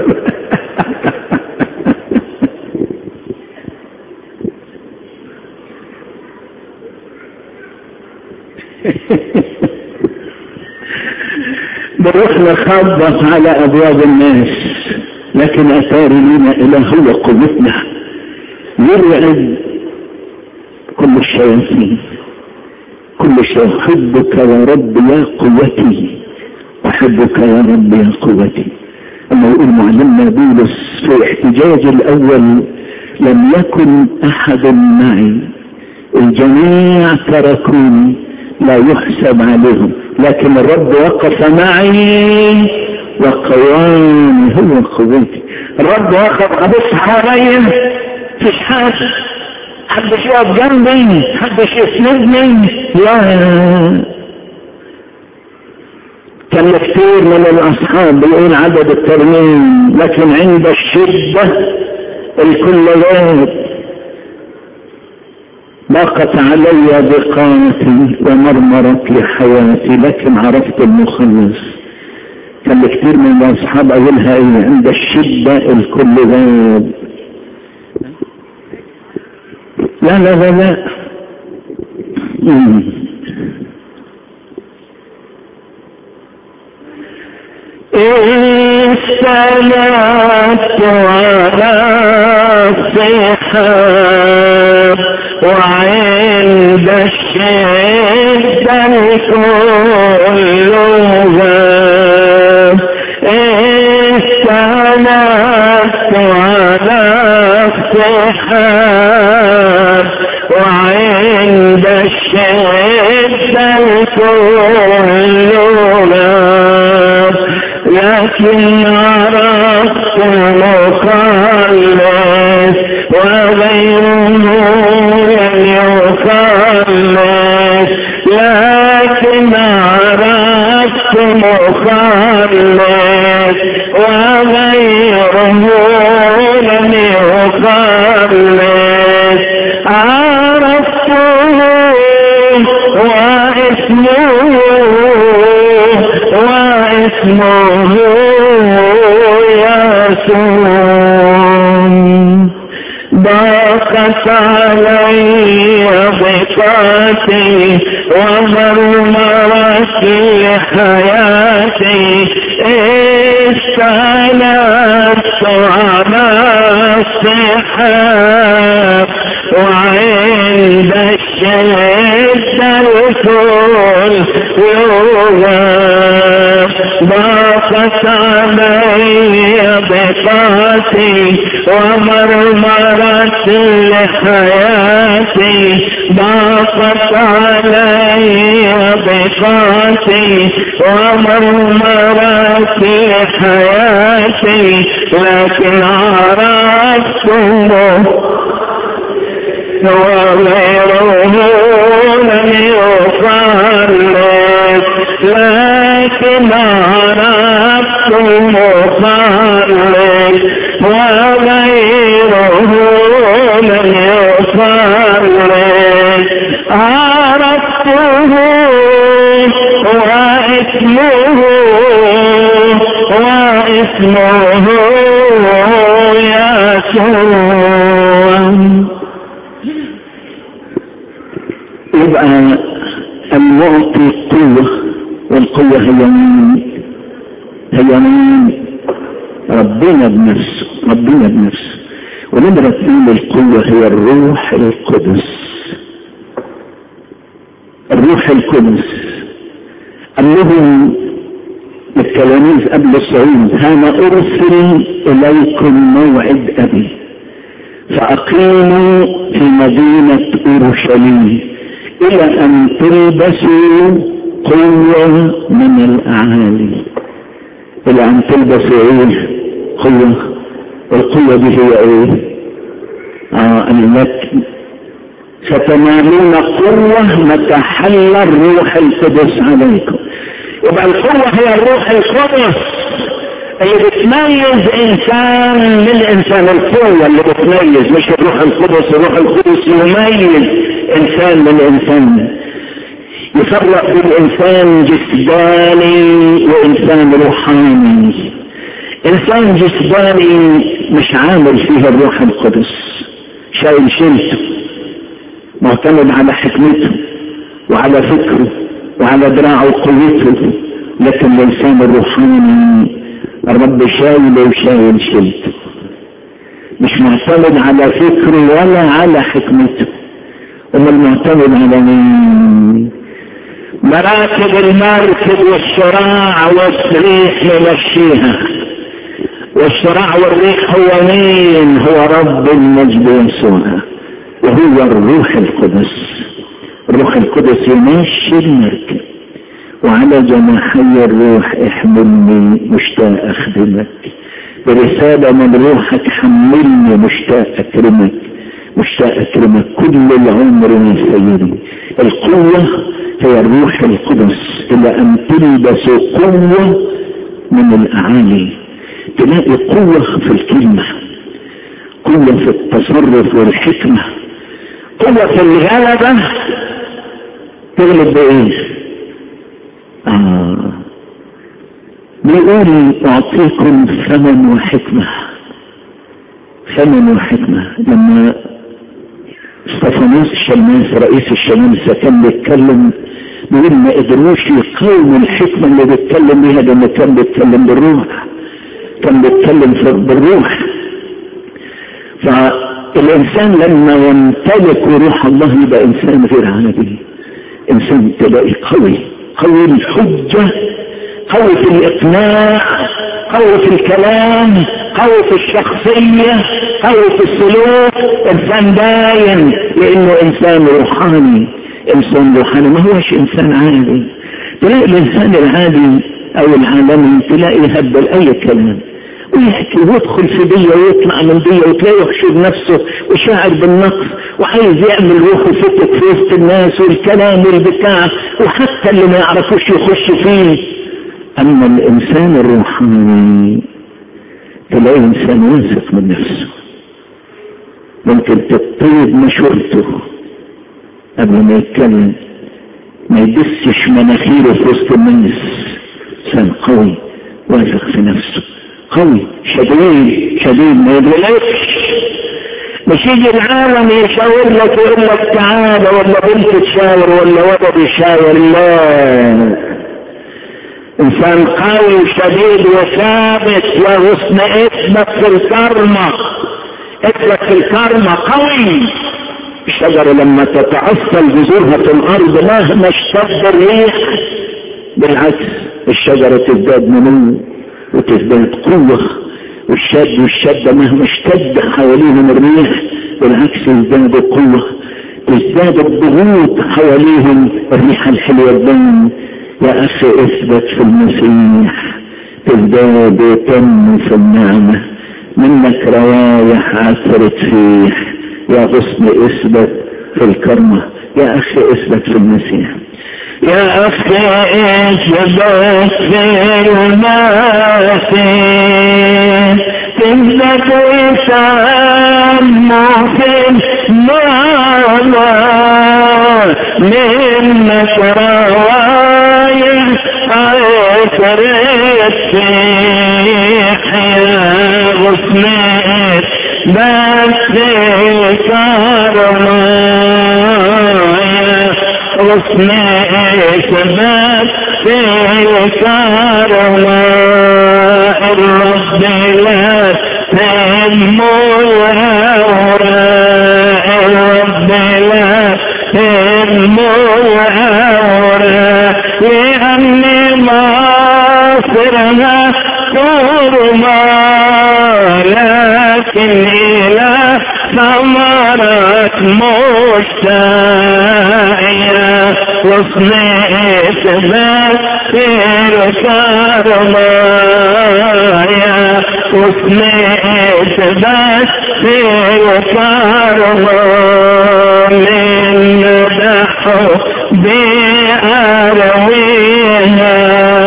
بروح نخبط على ابواب الناس لكن أثاري لنا إله هو قوتنا يرعب كل الشياطين كل شيء أحبك يا رب يا قوتي أحبك يا رب يا قوتي أما يقول معلمنا بولس في احتجاج الأول لم يكن أحد معي الجميع تركوني لا يحسب عليهم لكن الرب وقف معي وقواني هو قوتي الرب وقف أبص حواليا فيش حاجة حدش يقف جنبي حدش يسندني لا كان كثير من الاصحاب بيقول عدد الترميم لكن عند الشدة الكل غاب ضاقت علي بقامتي ومرمرت لحياتي لكن عرفت المخلص كان كثير من الاصحاب اقولها ايه عند الشدة الكل غاب لا لا لا لا استلت على الصحاب وعند الشدة الكل غاب استلت على الصحاب وعند الشدة الكل غاب لكن عرفت المخلص وغيره لم يخلص لكن عرفت مخلص وغيره لم يخلص عرفته واسمه واسمه يسوع ضاقت علي ضيقاتي ومرمرت لحياتي استلت على الصحاب وعند الشدة الكل يغاب ضاقت علي بقاتي ومرمرت لحياتي ضاقت علي بقاتي ومرمرت لحياتي لكن عرفته وغيره لم يخلص لكن عرفت مخلص وغيره لم يخلص عرفته واسمه واسمه يسوع يبقى المعطي قوة والقوة هي مين هي مين ربنا بنفسه ربنا بنفسه ونمرة اثنين القوة هي الروح القدس الروح القدس قال لهم التلاميذ قبل الصعود انا ارسل اليكم موعد ابي فاقيموا في مدينة اورشليم الى ان تلبسوا قوة من الاعالي الى ان تلبسوا ايه قوة القوة دي هي ايه اه المتن ستنالون قوة متى حل الروح القدس عليكم يبقى القوة هي الروح القدس اللي بتميز انسان من انسان القوة اللي بتميز مش الروح القدس الروح القدس يميز انسان من انسان يفرق بين انسان جسداني وانسان روحاني انسان جسداني مش عامل فيه الروح القدس شايل شيلته معتمد على حكمته وعلى فكره وعلى دراعه وقوته لكن الانسان الروحاني الرب شايل وشايل شلته مش معتمد على فكره ولا على حكمته امال معتمد على مين مراكب المركب والشراع والريح يمشيها والشراع والريح هو مين هو رب المجد يسوع وهو الروح القدس الروح القدس يمشي المركب وعلى جناحي الروح احملني مشتاق اخدمك برسالة من روحك حملني مشتاق اكرمك مشتاق اكرمك كل العمر يا سيدي القوة هي الروح القدس الى ان تلبس قوة من الاعالي تلاقي قوة في الكلمة قوة في التصرف والحكمة قوة في الغلبة تغلب بايه آه. بيقول اعطيكم ثمن وحكمة ثمن وحكمة لما استفانوس الشماس رئيس الشمامسة كان بيتكلم بيقول ما قدروش يقاوموا الحكمة اللي بيتكلم بيها لما كان بيتكلم بالروح كان بيتكلم بالروح فالإنسان لما يمتلك روح الله يبقى إنسان غير عادي إنسان تلاقي قوي قوي الحجة قوي في الإقناع قوي في الكلام قوي في الشخصية قوي في السلوك إنسان باين لأنه إنسان روحاني إنسان روحاني ما هوش إنسان عادي تلاقي الإنسان العادي أو العالمي تلاقي يهبل أي كلام ويحكي ويدخل في دية ويطلع من دية وتلاقيه يحشر نفسه وشاعر بالنقص وعايز يعمل روحه فتك في وسط الناس والكلام والبتاع وحتى اللي ما يعرفوش يخش فيه أما الإنسان الروحاني تلاقيه إنسان واثق من نفسه ممكن تطيب مشورته قبل ما يتكلم ما يدسش مناخيره في وسط الناس إنسان قوي واثق في نفسه قوي شديد شديد ما يدركش مش يجي العالم يشاور لك يقول لك تعالى ولا بنت تشاور ولا ولد يشاور لا انسان قوي وشديد وثابت وغصن اسمك في الكرمة اسمك في الكرمة قوي الشجرة لما تتعصل جذورها في الارض مهما اشتد الريح بالعكس الشجرة تزداد نمو وتزداد قوة والشاب والشابة مهما اشتد حواليهم الريح بالعكس يزداد قوة تزداد الضغوط حواليهم الريحة الحلوة الدم يا أخي اثبت في المسيح تزداد وتنمو في النعمة منك روايح عثرت فيه يا غصن اثبت في الكرمة يا أخي اثبت في المسيح
يا أخي اثبت في المسيح تثبت وسمو في النعمة منك روايح عثرت فيه يا غصن بس كرمه غصن اثبات في كرماء الرب لا تهمه الهوراء الرب لا تهمه الهوراء لأني مصرها كرما لكن إلى ثمرة مشتاقة وصل إثبات في الكرمايا وصل إثبات في الكرما من دحو بأرويها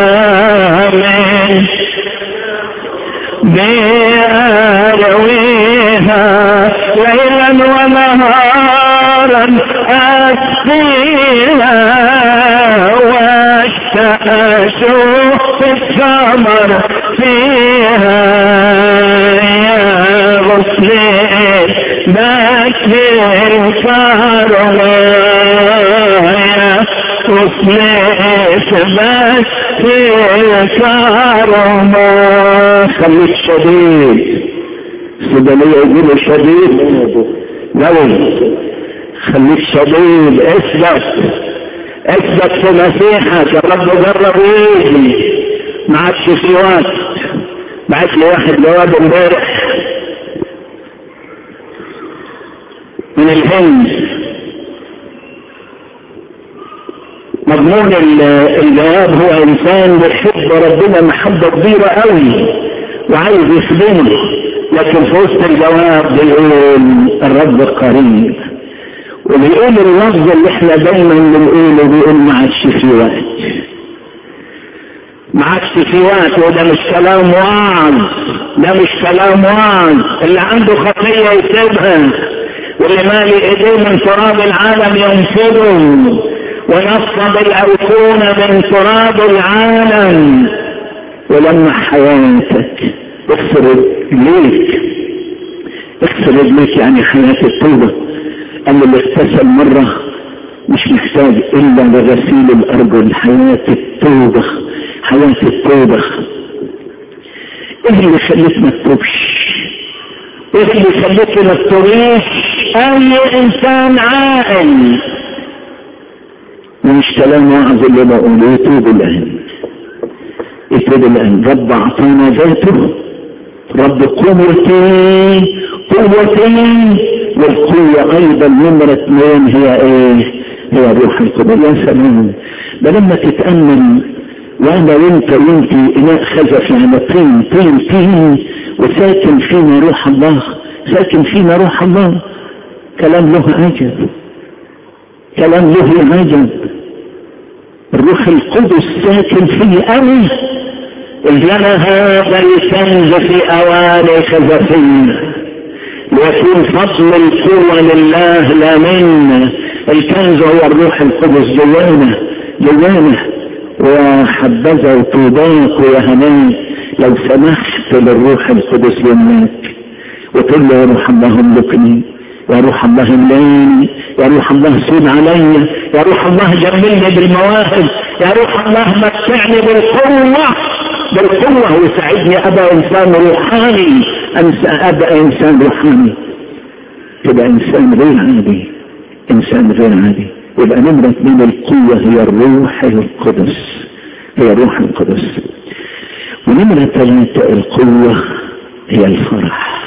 من بأرويها ليلا ونهارا أسقيها واشتأشوف الثمر فيها يا غصنين بكر كرما يا غصنين اثبت في كرمه
خليك شديد السودانية يقولوا شديد قوي خليك شديد اثبت اثبت في مسيحك يا رب جرب ويجي ما عادش في وقت بعت لي واحد جواب امبارح من الهند مضمون الجواب هو انسان بيحب ربنا محبة كبيرة قوي وعايز يخدمه لكن في وسط الجواب بيقول الرب قريب وبيقول اللفظ اللي احنا دايما بنقوله بيقول ما عادش في وقت ما عادش في وقت وده مش كلام وعظ ده مش كلام وعظ اللي عنده خطية يسيبها واللي مالي ايديه من تراب العالم ينفضه ونصب الايقونة من تراب العالم ولما حياتك اغفر ليك اغفر ليك يعني حياة التوبة قال اللي اغتسل مرة مش محتاج الا لغسيل الارجل حياة التوبة حياة التوبة ايه اللي خليك ما تتوبش ايه اللي خليك ما تتوبش اي انسان عاقل مش كلام وعظ اللي بقوله يتوب الان يتوب الان رب اعطانا ذاته رب قوتي قوتي والقوة ايضا نمرة اثنين هي ايه هي روح القدس يا سلام ده لما تتأمل وانا وانت وانت اناء خزف يعني طين طين طين وساكن فينا روح الله ساكن فينا روح الله كلام له عجب كلام له عجب الروح القدس ساكن في أنا لنا هذا الكنز في أواني خزفين ويكون فضل القوة لله لا منا الكنز هو الروح القدس جوانا جوانا وحبذا وطوباك ويا هناك لو سمحت للروح القدس يمناك وتقول له يا روح الله املكني يا روح الله املاني يا روح الله سود علي يا روح الله جملني بالمواهب يا روح الله متعني بالقوة بالقوة وساعدني ابقى انسان روحاني ابقى انسان روحاني تبقى انسان غير عادي انسان غير عادي يبقى نمرة من القوة هي الروح القدس هي الروح القدس ونمرة ثلاثة القوة هي الفرح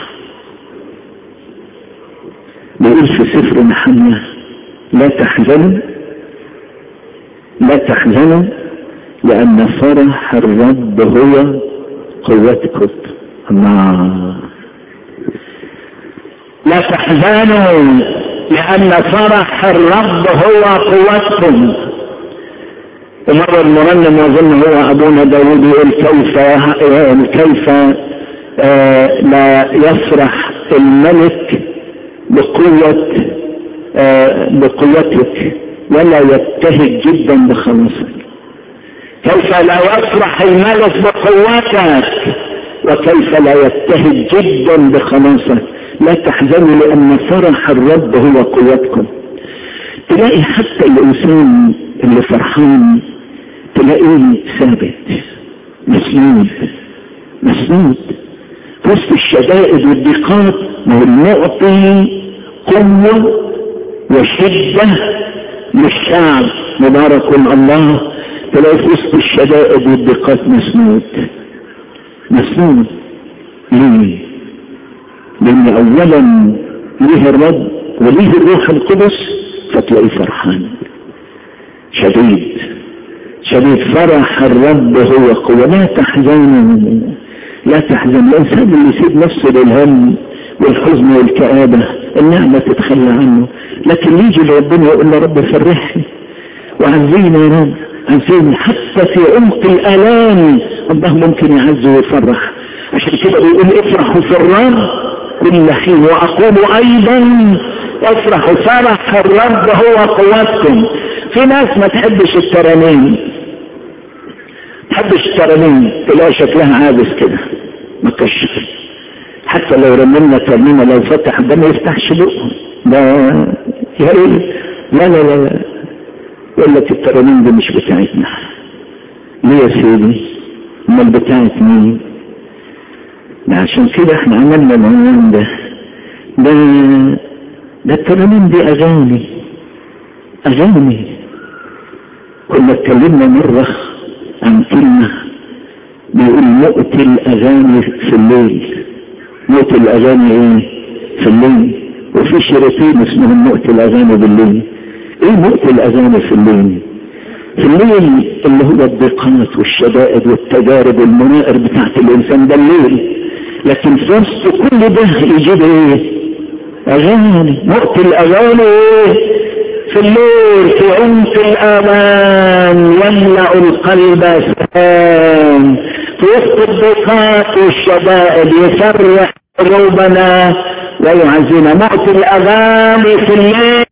بيقول في سفر محمد لا تحزنوا لا تحزنوا لأن فرح الرب هو قوتكم الله لا تحزنوا لأن فرح الرب هو قوتكم ومرة المرنم أظن هو أبونا داود يقول كيف كيف آه لا يفرح الملك بقوة آه بقوتك ولا يبتهج جدا بخلاصك كيف لا يفرح الملك بقوتك وكيف لا يبتهج جدا بخلاصك لا تحزنوا لأن فرح الرب هو قوتكم تلاقي حتى الإنسان اللي فرحان تلاقيه ثابت مسنود مسنود في وسط الشدائد والضيقات ما هو المعطي قوة وشدة للشعب مبارك الله تلاقي في وسط الشدائد والضيقات مسنود مسنود ليه؟ لأن أولا ليه الرب وليه الروح القدس فتلاقيه فرحان شديد شديد فرح الرب هو قوة لا تحزن لا تحزن الإنسان اللي يسيب نفسه للهم والحزن والكآبة النعمة تتخلى عنه لكن يجي لربنا يقول له رب فرحني وعزينا يا رب عزيني حتى في عمق الآلام الله ممكن يعز ويفرح عشان كده بيقول افرحوا في الرب كل حين وأقول أيضا افرحوا فرح الرب هو قوتكم في ناس ما تحبش الترانيم تحبش الترانيم تلاقي شكلها عابس كده مكشف حتى لو رمينا ترنيمة لو فتح ده ما يفتحش بقه ده يا ريت لا لا لا يقول لك الترانيم دي مش بتاعتنا ليه يا سيدي امال بتاعت مين ده عشان كده احنا عملنا العنوان ده ده ده الترانيم دي اغاني اغاني كنا اتكلمنا مرة عن كلمة بيقول مؤت الاغاني في الليل مؤت الاغاني ايه في الليل وفي شريطين اسمهم مؤت الاغاني بالليل ايه مؤت الاغاني في الليل في الليل اللي هو الضيقات والشدائد والتجارب والمنائر بتاعت الانسان ده الليل لكن في وسط كل ده يجيب ايه اغاني وقت الاغاني ايه في الليل في عمق الامان يملأ القلب سلام في وسط الضيقات والشدائد يفرح قلوبنا ويعزينا موت الاغاني في الليل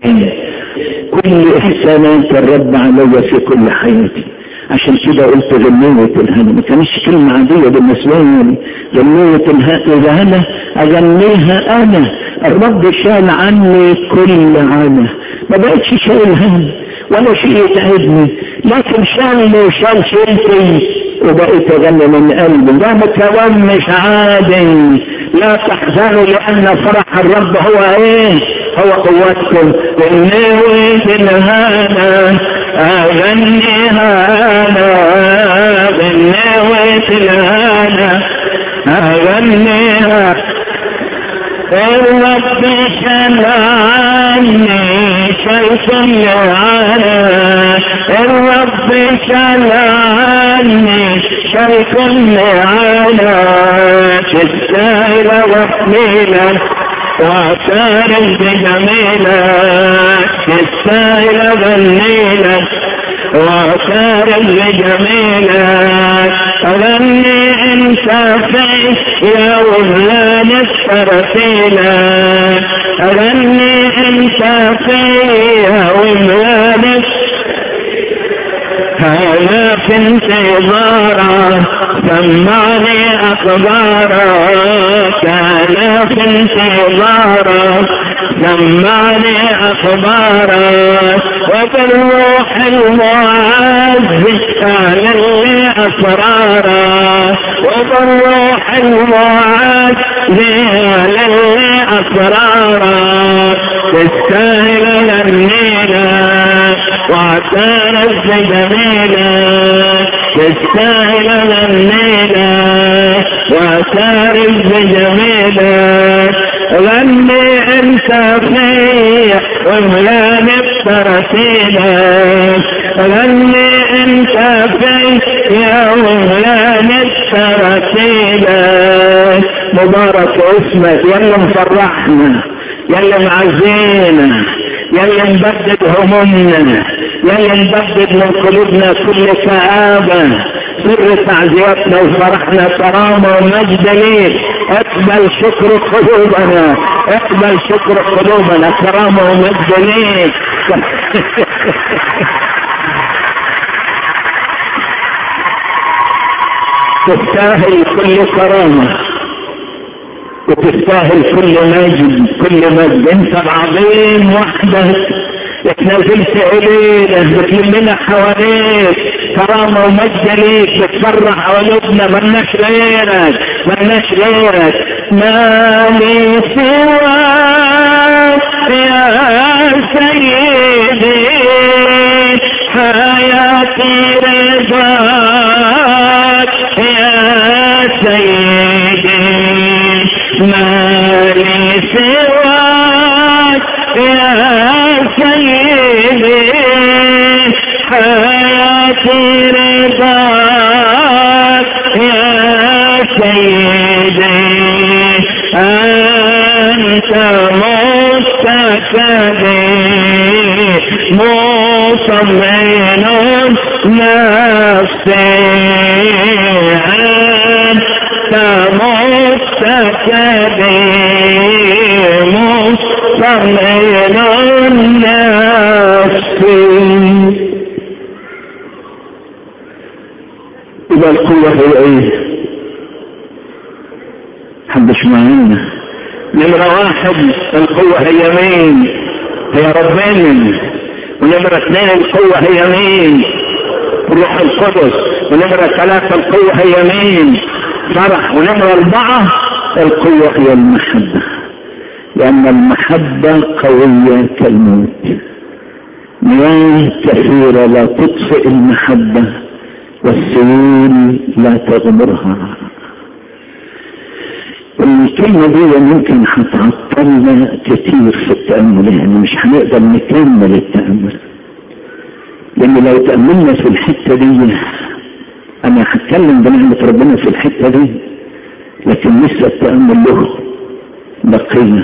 كل احسانات الرب علي في كل حياتي عشان كده قلت غنية الهنا ما كانش كلمة عادية بالنسبة لي غنية الهنا اغنيها انا الرب شال عني كل عنا ما بقتش شايل هم ولا شيء يتعبني لكن شالني وشال شيلتي وبقيت اغني من قلبي ده متومش عادي لا تحزنوا لان فرح الرب هو ايه هو قوتكم والنوي بالهنا اغنيها انا بالنوي بالهنا اغنيها الرب شل عني شيخ العالم الرب شل عني شيخ العالم تستاهل وحميلا وعسار بجميلا تستاهل ظنيلا وعسار بجميلا أغني انت في يا وهلان السرسيلا أغني انت في يا وهلان هذا في انتظارا سمعني أخبارا كان في انتظارا سمعني أخبارا وبالروح المعز كان لي أسرارا وبالروح المعز كان لي أسرارا تستاهل غنينا واعترف بجميلا تستاهل غنينا واعترف بجميلا غني انت فيا وملاني بترتيبا غني انت فيا وملاني بترتيبا مبارك اسمك يلا مفرحنا يلا معزينا يلا نبدد همومنا يلا نبدد من قلوبنا كل كآبة سر تعزياتنا وفرحنا كرامة ومجد ليك اقبل شكر قلوبنا اقبل شكر قلوبنا كرامة ومجد ليك تستاهل كل كرامه وتستاهل كل مجد كل مجد انت العظيم وحدك اتنزلت الينا بتلمنا حواليك كرامة ومجد ليك بتفرح قلوبنا ملناش غيرك ملناش غيرك ما لي سواك يا سيدي حياتي رضاك يا سيدي ما لي سواك يا سيدي حياتي رضاك يا سيدي أنت مستكبر مطمئن نفسي أنت مستكبر مطمئن نفسي إذا القوة هي إيه؟ محدش معانا نمرة واحد القوة هي مين؟ هي ربنا ونمرة اثنين القوة هي مين؟ الروح القدس ونمرة ثلاثة القوة هي مين فرح ونمرة أربعة القوة هي المحبة لأن المحبة قوية كالموت مياه كثيرة لا تطفئ المحبة والسيول لا تغمرها الكلمة دي ممكن هتعطلنا كتير في التأمل يعني مش هنقدر نكمل التأمل لأن لو تأملنا في الحتة دي أنا هتكلم بنعمة ربنا في الحتة دي لكن لسه التأمل له بقية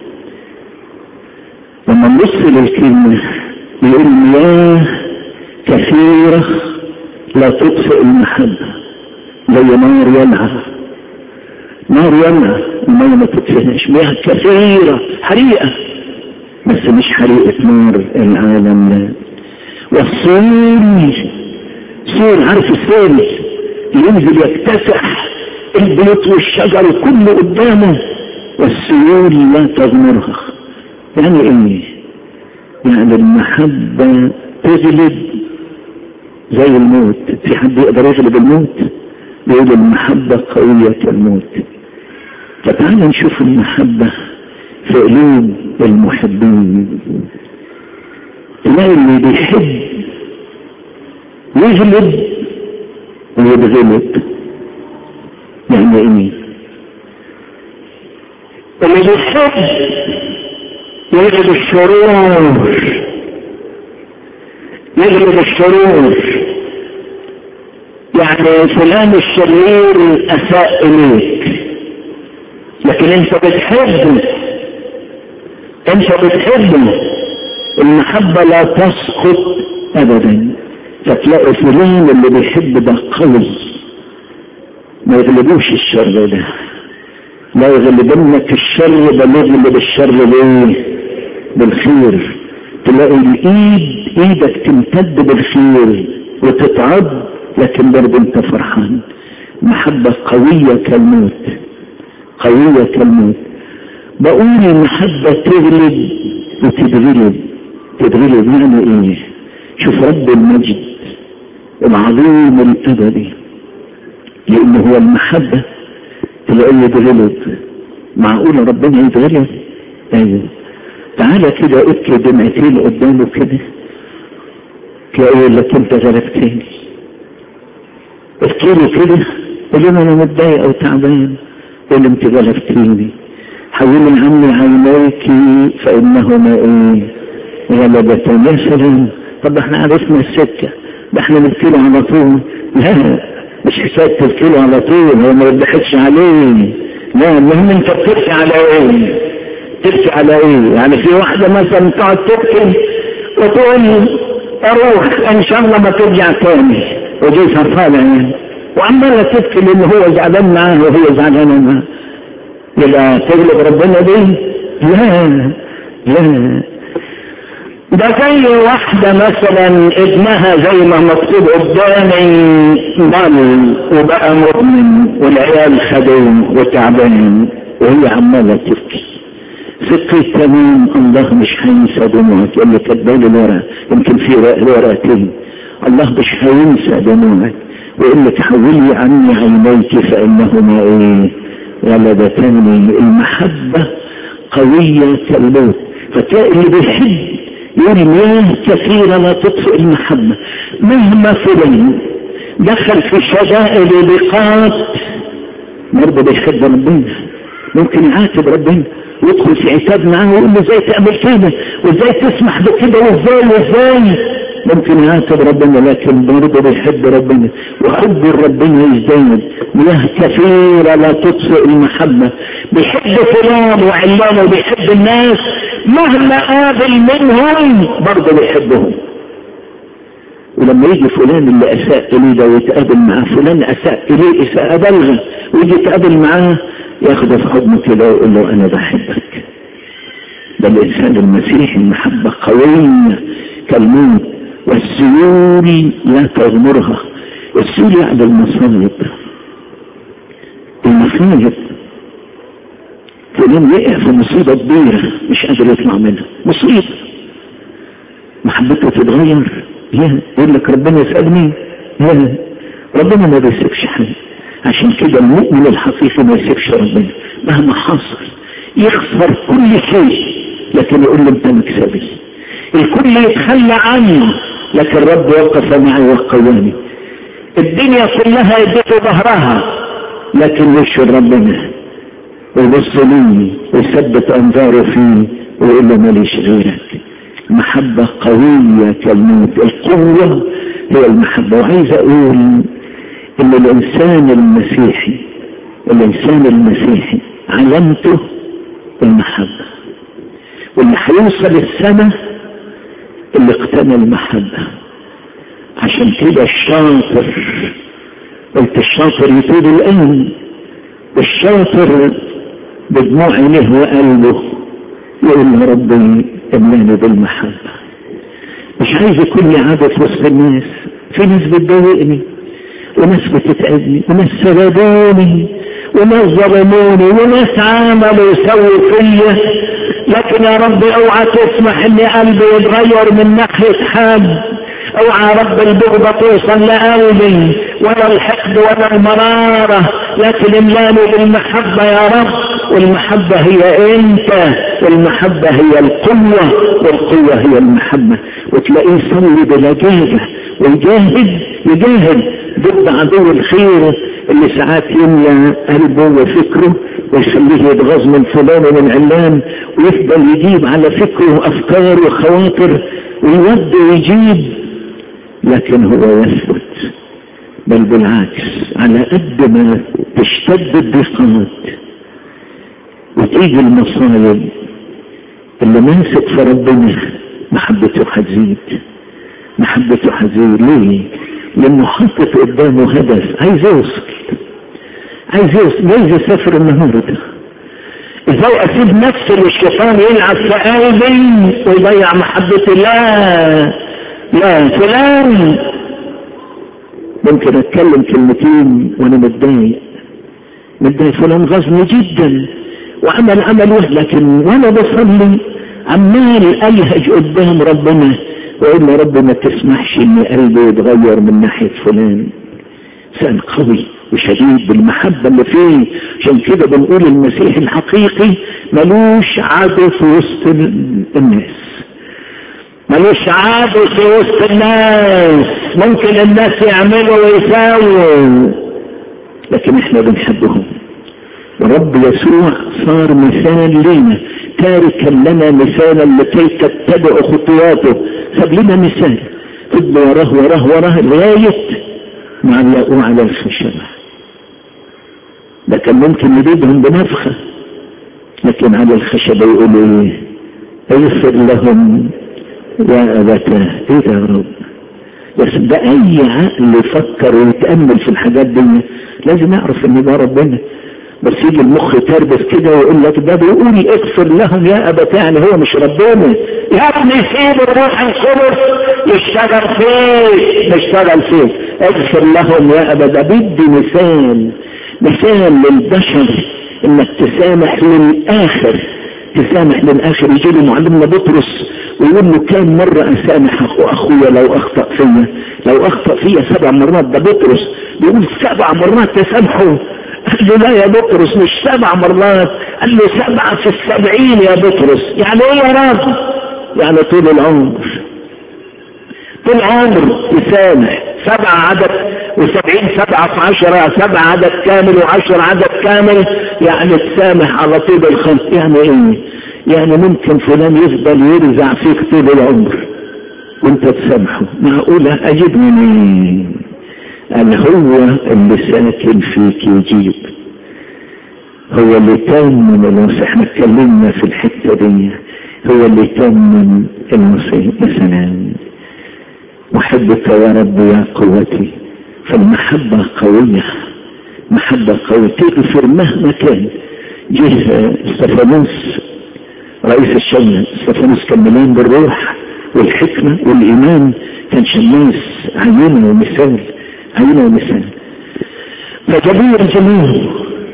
لما نبص للكلمة يقول مياه كثيرة لا تطفئ المحبة زي نار يلعب نار يلعب المية ما تطفئهاش مياه كثيرة حريقة بس مش حريقة نار العالم لا والسور سور عارف السور ينزل يكتسح البيوت والشجر كله قدامه والسيول لا تغمرها يعني ايه يعني المحبة تغلب زي الموت في حد يقدر يغلب الموت يقول المحبة قوية كالموت فتعالى نشوف المحبة في قلوب المحبين تلاقي اللي بيحب يغلب ويتغلب يعني ايه اللي بيحب يغلب الشرور يغلب الشرور يعني فلان الشرير اساء اليك لكن انت بتحبه انت بتحبه المحبة لا تسقط ابدا فتلاقي فلان اللي بيحب ده قوي ما يغلبوش الشر ده لا يغلبنك الشر بل يغلب الشر ليه بالخير تلاقي الايد ايدك تمتد بالخير وتتعب لكن برضه انت فرحان محبة قوية كالموت قوية كالموت بقول المحبة تغلب وتتغلب تتغلب يعني ايه شوف رب المجد العظيم الابدي لانه هو المحبة تلاقيه يتغلب معقول ربنا يتغلب ايوه تعالى كده ابكي دمعتين قدامه كده تلاقيه لك انت غلبتني ابكي له كده قول له انا متضايق او تعبان قول انت غلبتني حولي عني عينيك فانهما ايه غلبتان يا سلام طب احنا عرفنا السكه ده احنا نبكي له على طول لا مش حكايه تبكي له على طول هو ما يضحكش عليه لا المهم انت بتبكي على ايه تبكي على ايه يعني في واحده مثلا تقعد تبكي وتقول اروح ان شاء الله ما ترجع تاني وجيت فرحانه يعني وعماله تبكي لان هو زعلان معاه وهي زعلانه معاه يبقى تغلب ربنا دي لا لا ده زي واحدة مثلا ابنها زي ما مكتوب قدامي ضل وبقى مؤمن والعيال خدوم وتعبان وهي عمالة تبكي فكرة تمام الله مش هينسى دموعك اللي كاتبالي الورقة يمكن في ورقتين الله مش هينسى دموعك ويقول لك حولي عني عينيك فإنهما ايه غلبتني المحبة قوية كالموت فتلاقي اللي بيحب يقول مياه كثيرة لا تطفئ المحبة مهما فلان دخل في شدائد ولقات برضه بيحب ربنا ممكن يعاتب ربنا يدخل في عتاب معاه ويقول له ازاي تعمل كده وازاي تسمح بكده وازاي وازاي ممكن يعاتب ربنا لكن برضه بيحب ربنا وحب ربنا يزداد مياه كثيرة لا تطفئ المحبة بيحب فلان وعلان وبيحب الناس مهما قابل منهم برضه بيحبهم ولما يجي فلان اللي اساء اليه ده ويتقابل معاه فلان اساء اليه اساءة بلغة ويجي يتقابل معاه ياخده في حضنه كده ويقول له انا بحبك ده الانسان المسيحي المحبة قوية كالموت والسيول لا تغمرها السيول يعني المصايب المصايب فلان وقع في مصيبة كبيرة مش قادر يطلع منها مصيبة محبته تتغير ليه يقول لك ربنا يسألني لا ربنا ما بيسيبش حد عشان كده المؤمن الحقيقي ما يسيبش ربنا مهما حصل يخسر كل شيء لكن يقول له انت مكسبي الكل يتخلى عني لكن رب وقف معي وقواني الدنيا كلها اديته ظهرها لكن يشهد ربنا ويبص لي ويثبت انظاره فيه ويقول له ماليش غيرك محبة قوية كالموت القوة هي المحبة وعايز اقول ان الانسان المسيحي الانسان المسيحي علامته المحبة واللي هيوصل السنة اللي اقتنى المحبة عشان كده الشاطر قلت الشاطر يتوب الآن والشاطر بدموع عينيه وقلبه يقول يا ربي املاني بالمحبة مش عايز يكون لي عادة في وسط الناس في ناس بتضايقني وناس بتتعبني وناس سببوني وناس ظلموني وناس عملوا يسووا فيا لكن يا رب اوعى تسمح ان قلبي يتغير من ناحية حد اوعى رب البغضة توصل لقلبي ولا الحقد ولا المرارة لكن املاني بالمحبة يا رب والمحبة هي انت والمحبة هي القوة والقوة هي المحبة وتلاقيه يصلي بلجاجة ويجاهد يجاهد ضد عدو الخير اللي ساعات يملى قلبه وفكره ويخليه يتغاظ من فلان ومن علان ويفضل يجيب على فكره وافكار وخواطر ويود ويجيب لكن هو يثبت بل بالعكس على قد ما تشتد الضيقات وتيجي المصايب اللي ماسك في ربنا محبته هتزيد محبته هتزيد ليه؟ لانه حاطط قدامه هدف عايز يوصل عايز يوصل عايز يسافر النهارده ازاي اسيب نفسي للشيطان يلعب في قلبي ويضيع محبتي لا لا فلان ممكن اتكلم كلمتين وانا متضايق متضايق فلان غزني جدا وعمل عمل وحد لكن وانا بصلي عمال الهج قدام ربنا واقول له رب ما تسمحش ان قلبي يتغير من ناحيه فلان انسان قوي وشديد بالمحبة اللي فيه عشان كده بنقول المسيح الحقيقي ملوش عادة في وسط الناس ملوش عادة في وسط الناس ممكن الناس يعملوا ويساووا لكن احنا بنحبهم ورب يسوع صار مثال لينا تاركا لنا مثالا لكي تتبعوا خطواته ساب لنا مثال تبقى وراه وراه وراه لغايه ما علقوه على الخشبة ده كان ممكن يريدهم بنفخة لكن على الخشبة يقولوا ايه اغفر لهم يا أبتاه ايه ده يا رب بس ده اي عقل يفكر ويتأمل في الحاجات دي لازم يعرف ان ده ربنا بس يجي المخ تربس كده ويقول لك ده بيقول اغفر لهم يا ابتاه يعني هو مش ربنا يا ابني سيب الروح القدس يشتغل فيك يشتغل فيك اغفر لهم يا ابا ده بدي مثال مثال للبشر انك تسامح للاخر تسامح للاخر يجي لي معلمنا بطرس ويقول له كم مرة اسامح اخو اخويا لو اخطأ فيا لو اخطأ فيا سبع مرات ده بطرس بيقول سبع مرات تسامحه قال له لا يا بطرس مش سبع مرات قال له سبعة في السبعين يا بطرس يعني ايه يا رب يعني طول العمر طول عمر يسامح سبعة عدد وسبعين سبعة في عشرة سبعة عدد كامل وعشر عدد كامل يعني تسامح على طول الخلق يعني ايه يعني ممكن فلان يفضل يرزع فيك طول العمر وانت تسامحه معقولة اجيب منين قال هو اللي ساكن فيك يجيب هو اللي تمم الوصي احنا اتكلمنا في الحتة دي هو اللي تمم الوصي مثلا محبك يا رب يا قوتي فالمحبة قوية محبة قوية تغفر مهما كان جه استفانوس رئيس الشمس استفانوس كان مليان بالروح والحكمة والإيمان كان شماس عينه ومثال عينه ومثال فجابوه يرجموه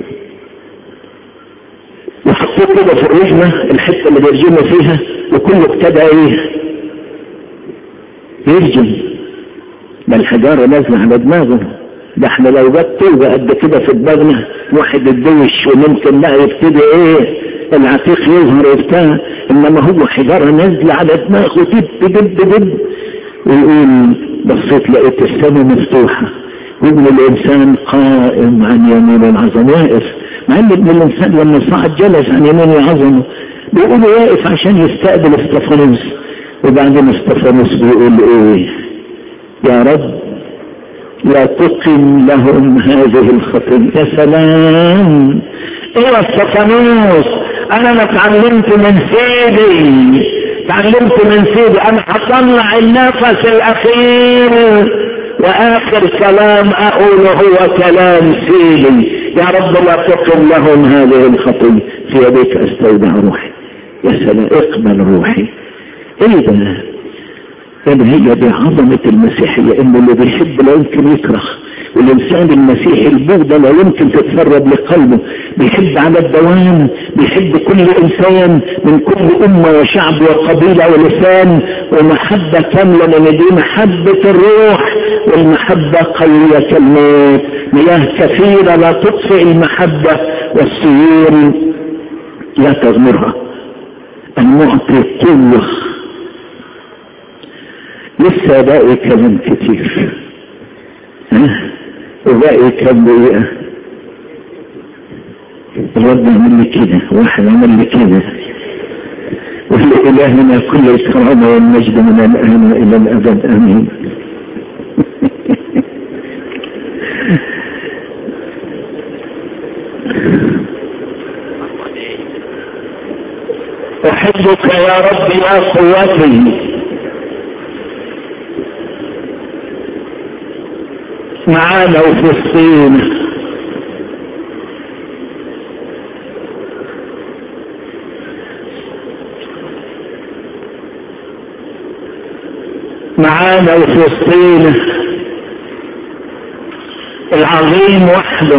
وحطوه كده في الرجمة الحتة اللي بيرجموا فيها وكله ابتدى ايه يرجم ده الحجارة نازلة على دماغه ده احنا لو جت طوبة قد كده في دماغنا واحد الدوش وممكن بقى يبتدي ايه العتيق يظهر وبتاع انما هو حجارة نازلة على دماغه دب دب دب ويقول بصيت لقيت السماء مفتوحة وابن الانسان قائم عن يمين العظم واقف مع ان ابن الانسان لما صعد جلس عن يمين العظمه بيقول واقف عشان يستقبل استفانوس وبعدين استفانوس بيقول ايه يا رب لا تقم لهم هذه الخطية يا سلام ايه يا استفانوس انا ما اتعلمت من سيدي اتعلمت من سيدي انا هطلع النفس الاخير واخر كلام اقوله هو كلام سيدي يا رب لا تقم لهم هذه الخطية في يديك استودع روحي يا سلام اقبل روحي ايه ده كان هي دي عظمة المسيحية انه اللي بيحب لا يمكن يكره والانسان المسيحي البغضة لا يمكن تتسرب لقلبه بيحب على الدوام بيحب كل انسان من كل امة وشعب وقبيلة ولسان ومحبة كاملة من دي محبة الروح والمحبة قوية كالموت مياه كثيرة لا تطفئ المحبة والسيول لا تغمرها المعطي قوة لسه باقي كلام كتير ها وباقي كم دقيقة الرب عمل لي كده واحد عمل لي كده ولإلهنا كل الكرامة والمجد من الآن إلى الأبد آمين أحبك يا رب يا قوتي معانا وفلسطين معانا وفلسطين العظيم وحده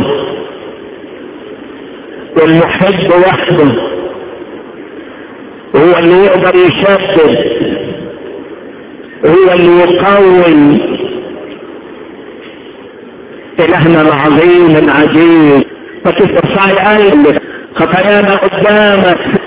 والمحب وحده هو اللي يقدر يشدد هو اللي يقوي إلهنا العظيم العجيب فتستطيع قلبك خطايانا قدامك